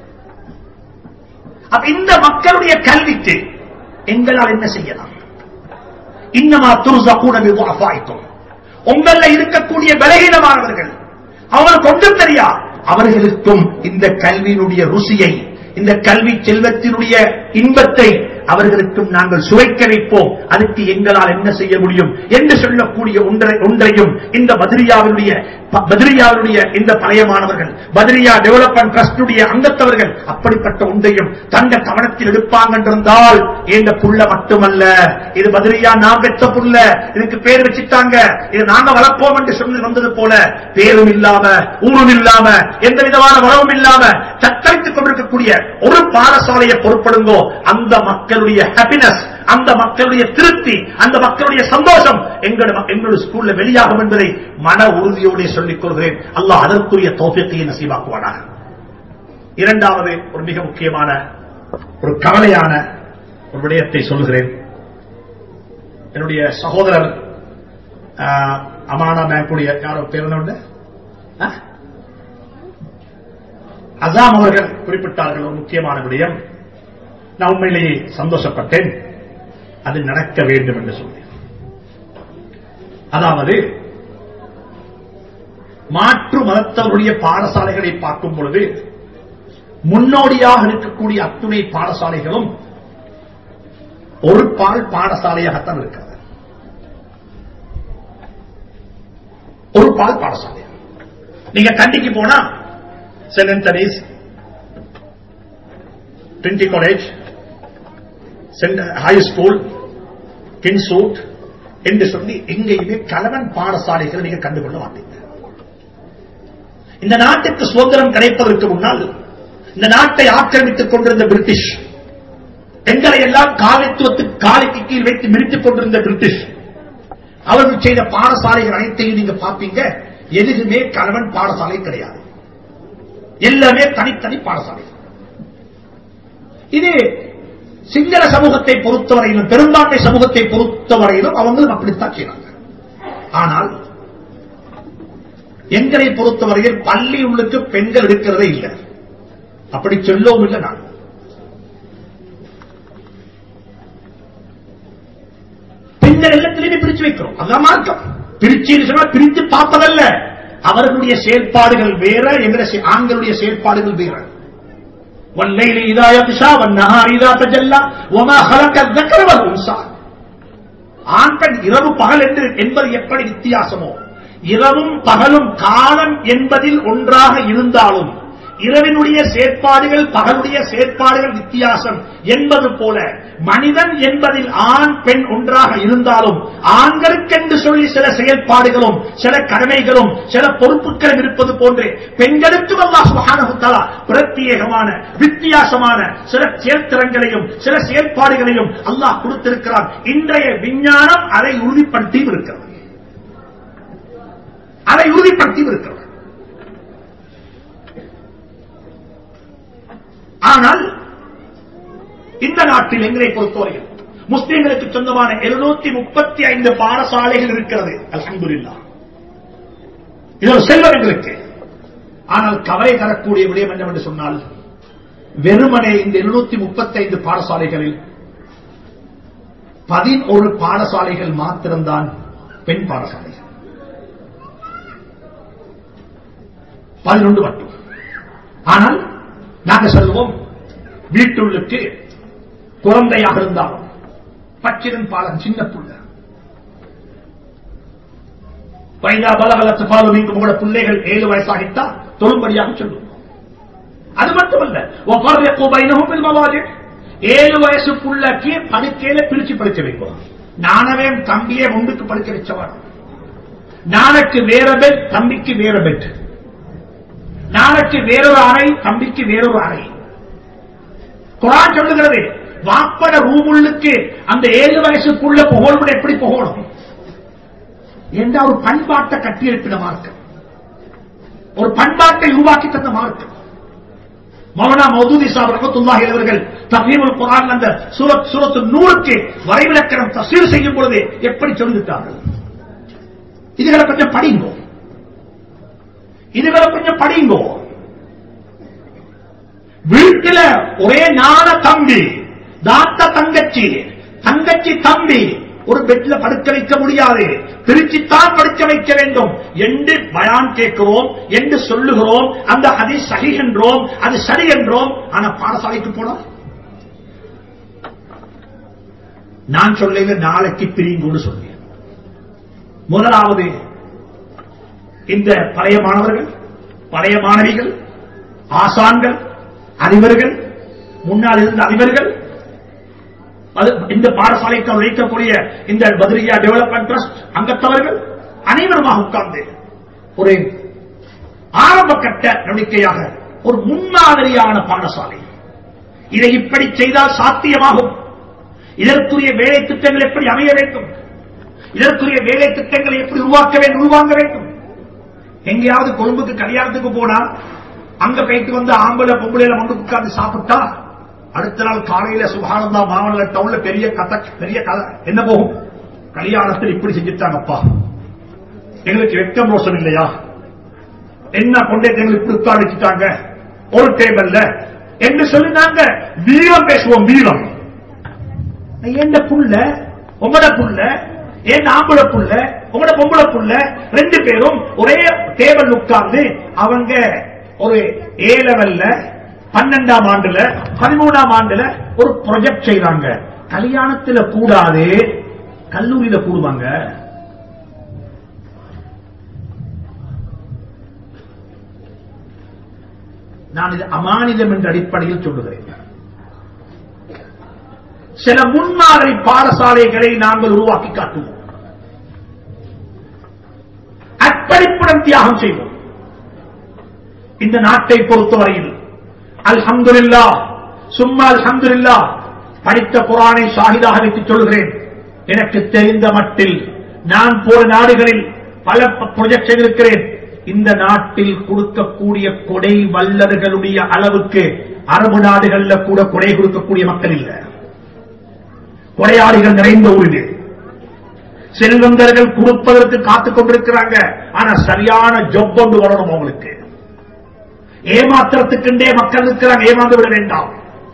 அப்ப இந்த மக்களுடைய கல்விக்கு எங்களால் என்ன செய்யலாம் இன்னமா துருசா கூட அபாய்க்கும் உங்கள இருக்கக்கூடிய பலகீனமானவர்கள் அவங்களுக்கு ஒன்றும் தெரியா அவர்களுக்கும் இந்த கல்வியினுடைய ருசியை இந்த கல்வி செல்வத்தினுடைய இன்பத்தை அவர்களுக்கும் நாங்கள் சுவைக்க வைப்போம் அதுக்கு எங்களால் என்ன செய்ய முடியும் என்று சொல்லக்கூடிய ஒன்றை ஒன்றையும் இந்த பத்ரியாவினுடைய பத்ரியாவினுடைய இந்த பழைய மாணவர்கள் பத்ரியா டெவலப்மெண்ட் ட்ரஸ்டுடைய அங்கத்தவர்கள் அப்படிப்பட்ட ஒன்றையும் தங்க கவனத்தில் எடுப்பாங்க என்றிருந்தால் இந்த புள்ள மட்டுமல்ல இது பத்ரியா நான் பெற்ற புள்ள இதுக்கு பேர் வச்சுட்டாங்க இது நாங்க வளர்ப்போம் என்று சொல்லி வந்தது போல பேரும் இல்லாம ஊரும் இல்லாம எந்த விதமான வளவும் இல்லாம சட்ட தத்தளித்துக் கொண்டிருக்கக்கூடிய ஒரு பாடசாலையை பொறுப்படுங்கோ அந்த மக்களுடைய ஹாப்பினஸ் அந்த மக்களுடைய திருப்தி அந்த மக்களுடைய சந்தோஷம் எங்களுடைய எங்களுடைய ஸ்கூல்ல வெளியாகும் என்பதை மன உறுதியோடு சொல்லிக் கொள்கிறேன் அல்லாஹ் அதற்குரிய தோஃபியத்தை நசீவாக்குவானாக இரண்டாவது ஒரு மிக முக்கியமான ஒரு கவலையான ஒரு விடயத்தை சொல்கிறேன் என்னுடைய சகோதரர் ஆஹ், அமானா பேங்குடைய யாரோ பேர் என்ன உண்டு? ஆ? அசாம் அவர்கள் குறிப்பிட்டார்கள் ஒரு முக்கியமான விடயம் நான் உண்மையிலேயே சந்தோஷப்பட்டேன் அது நடக்க வேண்டும் என்று சொன்னேன் அதாவது மாற்று மதத்தவருடைய பாடசாலைகளை பார்க்கும் பொழுது முன்னோடியாக இருக்கக்கூடிய அத்துணை பாடசாலைகளும் ஒரு பால் பாடசாலையாகத்தான் இருக்கிறது ஒரு பால் பாடசாலை நீங்க கண்டிக்கு போனா Saint Anthony's Trinity College Saint high school Kingswood என்று சொல்லி எங்கேயுமே கலவன் பாடசாலைகளை நீங்க கண்டுகொள்ள மாட்டீங்க இந்த நாட்டுக்கு சுதந்திரம் கிடைப்பதற்கு முன்னால் இந்த நாட்டை ஆக்கிரமித்துக் கொண்டிருந்த பிரிட்டிஷ் எங்களை எல்லாம் காலித்துவத்துக்கு காலைக்கு கீழ் வைத்து மிரித்துக் கொண்டிருந்த பிரிட்டிஷ் அவர்கள் செய்த பாடசாலைகள் அனைத்தையும் நீங்க பார்ப்பீங்க எதுவுமே கணவன் பாடசாலை கிடையாது எல்லாமே தனித்தனி பாடசாலை இது சிங்கள சமூகத்தை பொறுத்தவரையிலும் பெரும்பான்மை சமூகத்தை பொறுத்தவரையிலும் அவங்களும் அப்படித்தான் செய்றாங்க ஆனால் எங்களை பொறுத்தவரையில் பள்ளி உள்ளுக்கு பெண்கள் இருக்கிறதே இல்லை அப்படி சொல்லவும் இல்லை நான் பெண்கள் எல்லாத்திலையுமே பிரிச்சு வைக்கிறோம் அதான் மார்க்கம் பிரிச்சு சொன்னா பிரித்து பார்ப்பதல்ல அவர்களுடைய செயல்பாடுகள் வேற எங்களுடைய செ- ஆண்களுடைய செயல்பாடுகள் வேற والليل إذا يغشى والنهار إذا تجلى وما خلق الذكر والأنثى ஆண்கள் இரவு பகல் என்று என்பது எப்படி வித்தியாசமோ இரவும் பகலும் காலம் என்பதில் ஒன்றாக இருந்தாலும் இரவினுடைய செயற்பாடுகள் பகலுடைய செயற்பாடுகள் வித்தியாசம் என்பது போல மனிதன் என்பதில் ஆண் பெண் ஒன்றாக இருந்தாலும் ஆண்களுக்கென்று சொல்லி சில செயல்பாடுகளும் சில கடமைகளும் சில பொறுப்புகளும் இருப்பது போன்று பெண்களுக்கும் அல்லாஹ் சுப்ஹானஹு வ தஆலா பிரத்யேகமான வித்தியாசமான சில செயல்திறன்களையும் சில செயல்பாடுகளையும் அல்லாஹ் கொடுத்திருக்கிறான் இன்றைய விஞ்ஞானம் அதை உறுதிப்படுத்தியும் இருக்கிறது அதை உறுதிப்படுத்தியும் இருக்கிறது ஆனால் இந்த நாட்டில் எங்களை பொறுத்தவரையில் முஸ்லிம்களுக்கு சொந்தமான எழுநூத்தி முப்பத்தி ஐந்து பாடசாலைகள் இருக்கிறது அல்ஹம்துலில்லாஹ் இது ஒரு செல்வம் எங்களுக்கு ஆனால் கவலை தரக்கூடிய விடயம் என்னவென்று சொன்னால் வெறுமனே இந்த எழுநூத்தி முப்பத்தி ஐந்து பாடசாலைகளில் பதினொரு பாடசாலைகள் மாத்திரம்தான் பெண் பாடசாலைகள் பதினொன்று மட்டும் ஆனால் நாங்க சொல்லுவோம் வீட்டுள்ளுக்கு குழந்தையாக இருந்தாலும் பச்சிரன் பாலன் சின்ன புள்ள வைதா பலகலத்து பாலும் இங்கு உங்களோட பிள்ளைகள் ஏழு வயசாகிட்டா தொழும்படியாக சொல்லுவோம் அது மட்டுமல்ல ஒவ்வொரு பைனகும் பில்மவாஜி ஏழு வயசு புள்ளக்கு படுக்கையில பிரிச்சு படிக்க வைப்போம் நானவே தம்பியே முண்டுக்கு படிக்க வச்சவன் நாளைக்கு வேற பெட் தம்பிக்கு வேற பெட் நாளைக்கு வேறொரு அறை தம்பிக்கு வேறொரு அறை குரான் சொல்லுகிறது வாப்பட ரூமுள்ளுக்கு அந்த ஏழு வயசுக்குள்ள புகழ்வுட எப்படி புகழும் என்ற ஒரு பண்பாட்டை கட்டியெழுப்பின மார்க்கம் ஒரு பண்பாட்டை உருவாக்கி தந்த மார்க்கம் மௌனா மௌதூதி சாப் ரஹத்துல்லாஹி அவர்கள் தஃபீமுல் குர்ஆன் அந்த சூரத் சூரத்து நூறுக்கு வரைவிலக்கணம் தஃசீர் செய்யும் பொழுது எப்படி சொல்லிவிட்டார்கள் இதுகளை கொஞ்சம் படிங்கோ இதுகளை கொஞ்சம் படிங்கோ வீட்டுல ஒரே ஞான தம்பி தாத்த தங்கச்சி தங்கச்சி தம்பி ஒரு பெட்ல படுக்க வைக்க முடியாது பிரிச்சுத்தான் படுக்க வைக்க வேண்டும் என்று பயான் கேட்கிறோம் என்று சொல்லுகிறோம் அந்த அதை சரி என்றோம் அது சரி என்றோம் ஆனா பாடசாலைக்கு போனோம் நான் சொல்லுங்க நாளைக்கு பிரிங்குன்னு சொன்னேன் முதலாவது இந்த பழைய மாணவர்கள் பழைய மாணவிகள் ஆசான்கள் அதிபர்கள் முன்னால் இருந்த அதிபர்கள் அது இந்த பாடசாலைக்கு வைக்கக்கூடிய இந்த பத்ரியா டெவலப்மெண்ட் ட்ரஸ்ட் அங்கத்தவர்கள் அனைவருமாக உட்கார்ந்து ஒரு ஆரம்ப கட்ட நம்பிக்கையாக ஒரு முன்மாதிரியான பாடசாலை இதை இப்படி செய்தால் சாத்தியமாகும் இதற்குரிய வேலை திட்டங்கள் எப்படி அமைய வேண்டும் இதற்குரிய வேலை திட்டங்களை எப்படி உருவாக்க வேண்டும் உருவாங்க வேண்டும் எங்கேயாவது கொழும்புக்கு கல்யாணத்துக்கு போனா அங்க போயிட்டு வந்து ஆம்பளை பொம்பளையில வந்து உட்கார்ந்து சாப்பிட்டா அடுத்த நாள் காலையில சுகானந்தா மாவட்ட டவுன்ல பெரிய கதை பெரிய கதை என்ன போகும் கல்யாணத்தில் இப்படி செஞ்சுட்டாங்கப்பா எங்களுக்கு வெக்கம் ரோஷம் இல்லையா என்ன கொண்டே எங்களுக்கு இப்படி உட்கார வச்சுட்டாங்க ஒரு டேபிள்ல என்று சொல்லி நாங்க வீரம் பேசுவோம் வீரம் எந்த புள்ள உங்களோட புள்ள என் ஆம்பளை புள்ள உங்களோட பொம்பளை புள்ள ரெண்டு பேரும் ஒரே டேபிள் உட்கார்ந்து அவங்க ஒரு ஏ லெவல்ல பன்னெண்டாம் ஆண்டுல பதிமூணாம் ஆண்டுல ஒரு ப்ரொஜெக்ட் செய்றாங்க கல்யாணத்துல கூடாது கல்லூரியில கூடுவாங்க நான் இது அமானிதம் என்ற அடிப்படையில் சொல்லுகிறேன் சில முன்மாதிரி பாடசாலைகளை நாங்கள் உருவாக்கி காட்டுவோம் அர்ப்பணிப்புடன் தியாகம் செய்வோம் இந்த நாட்டை பொறுத்தவரையில் அல்ஹம்துலில்லா சும்மா அல்ஹம்துலில்லா படித்த குரானை ஷாஹிதாக வைத்து சொல்கிறேன் எனக்கு தெரிந்த மட்டில் நான் போற நாடுகளில் பல ப்ரொஜெக்ட் செய்திருக்கிறேன் இந்த நாட்டில் கொடுக்கக்கூடிய கொடை வல்லர்களுடைய அளவுக்கு அரபு நாடுகள்ல கூட கொடை கொடுக்கக்கூடிய மக்கள் இல்ல கொடையாளிகள் நிறைந்த ஊர் இது செல்வந்தர்கள் கொடுப்பதற்கு காத்துக் கொண்டிருக்கிறாங்க ஆனா சரியான ஜொப் கொண்டு வரணும் அவங்களுக்கு ஏமாத்திரத்துக்குண்டே மக்கள் இருக்கிறாங்க ஏமாந்து விட வேண்டாம்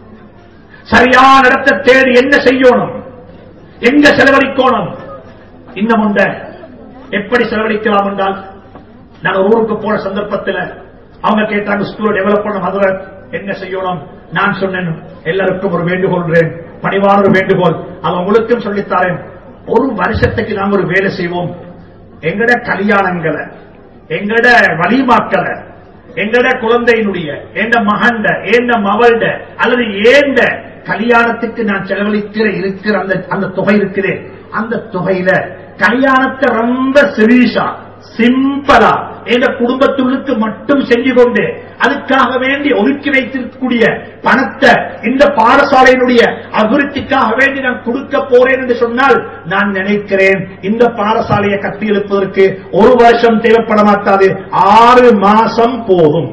சரியான இடத்தை தேடி என்ன செய்யணும் எங்க செலவழிக்கணும் இன்னும் உண்ட எப்படி செலவழிக்கலாம் என்றால் நான் ஒரு ஊருக்கு போன சந்தர்ப்பத்தில் அவங்க கேட்டாங்க ஸ்கூலை டெவலப் பண்ண மதுரை என்ன செய்யணும் நான் சொன்னேன் எல்லாருக்கும் ஒரு வேண்டுகோள் பணிவான ஒரு வேண்டுகோள் அது உங்களுக்கும் சொல்லித்தாரேன் ஒரு வருஷத்துக்கு நாம் ஒரு வேலை செய்வோம் எங்கட கல்யாணங்களை எங்கட வழிமாக்களை எங்கட குழந்தையினுடைய எந்த மகண்ட ஏந்த மவள்ட அல்லது ஏந்த கல்யாணத்துக்கு நான் செலவழிக்கிற இருக்கிற அந்த அந்த தொகை இருக்குது அந்த தொகையில கல்யாணத்தை ரொம்ப சிரீஷா சிம்பிளா எந்த குடும்பத்துள்ளுக்கு மட்டும் செஞ்சு கொண்டு அதுக்காக வேண்டி ஒதுக்கி வைத்திருக்கக்கூடிய பணத்தை இந்த பாடசாலையினுடைய அபிவிருத்திக்காக வேண்டி நான் கொடுக்க போறேன் என்று சொன்னால் நான் நினைக்கிறேன் இந்த பாடசாலையை கட்டி எழுப்பதற்கு ஒரு வருஷம் தேவைப்பட மாட்டாது ஆறு மாசம் போதும்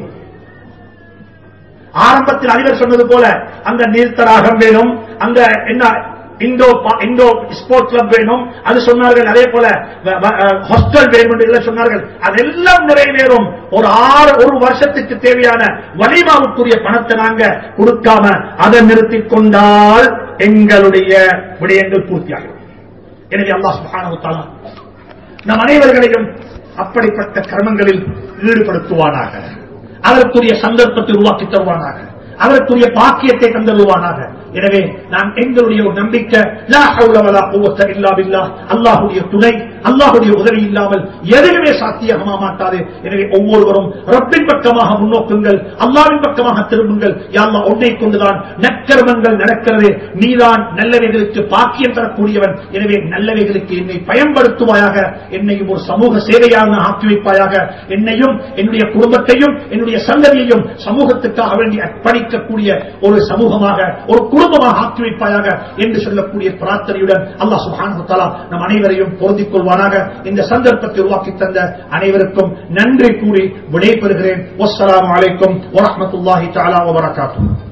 ஆரம்பத்தில் அதிபர் சொன்னது போல அந்த நீர்த்தடாகம் வேணும் அந்த என்ன இண்டோ இண்டோ ஸ்போர்ட்ஸ் கிளப் வேணும் அது சொன்னார்கள் அதே போல ஹாஸ்டல் வேணும் என்று சொன்னார்கள் அதெல்லாம் நிறைவேறும் ஒரு ஆறு ஒரு வருஷத்துக்கு தேவையான வலிமாவுக்குரிய பணத்தை நாங்க கொடுக்காம அதை நிறுத்திக் கொண்டால் எங்களுடைய விடயங்கள் பூர்த்தியாகும் எனவே அல்லாஹ் சுப்ஹானஹு தஆலா நம் அனைவர்களையும் அப்படிப்பட்ட கர்மங்களில் ஈடுபடுத்துவானாக அதற்குரிய சந்தர்ப்பத்தை உருவாக்கி தருவானாக அதற்குரிய பாக்கியத்தை தந்தருவானாக எனவே நான் எங்களுடைய ஒரு நம்பிக்கை லா ஹவுல வலா குவத்த இல்லா பில்லாஹ் அல்லாஹ்வுடைய துணை அல்லாஹ்வுடைய உதவி இல்லாமல் எதுவுமே சாத்தியமா மாட்டாது எனவே ஒவ்வொருவரும் ரப்பின் பக்கமாக முன்னோக்குங்கள் அல்லாவின் பக்கமாக திரும்புங்கள் யாழ்லா உன்னை கொண்டுதான் நற்கர்மங்கள் நடக்கிறது நீதான் நல்லவைகளுக்கு பாக்கியம் தரக்கூடியவன் எனவே நல்லவைகளுக்கு என்னை பயன்படுத்துவாயாக என்னையும் ஒரு சமூக சேவையாக ஆக்கி வைப்பாயாக என்னையும் என்னுடைய குடும்பத்தையும் என்னுடைய சந்ததியையும் சமூகத்துக்காக வேண்டி அர்ப்பணிக்கக்கூடிய ஒரு சமூகமாக ஒரு குடும்பமாக ஆக்கி வைப்பாயாக என்று சொல்லக்கூடிய பிரார்த்தனையுடன் அல்லாஹ் சுப்ஹானஹு தஆலா நம் அனைவரையும் பொருந்திக் கொள்வானாக இந்த சந்தர்ப்பத்தை உருவாக்கி தந்த அனைவருக்கும் நன்றி கூறி விடைபெறுகிறேன் வஸ்ஸலாமு அலைக்கும் வரஹ்மத்துல்லாஹி தஆலா வபரகாத்துஹு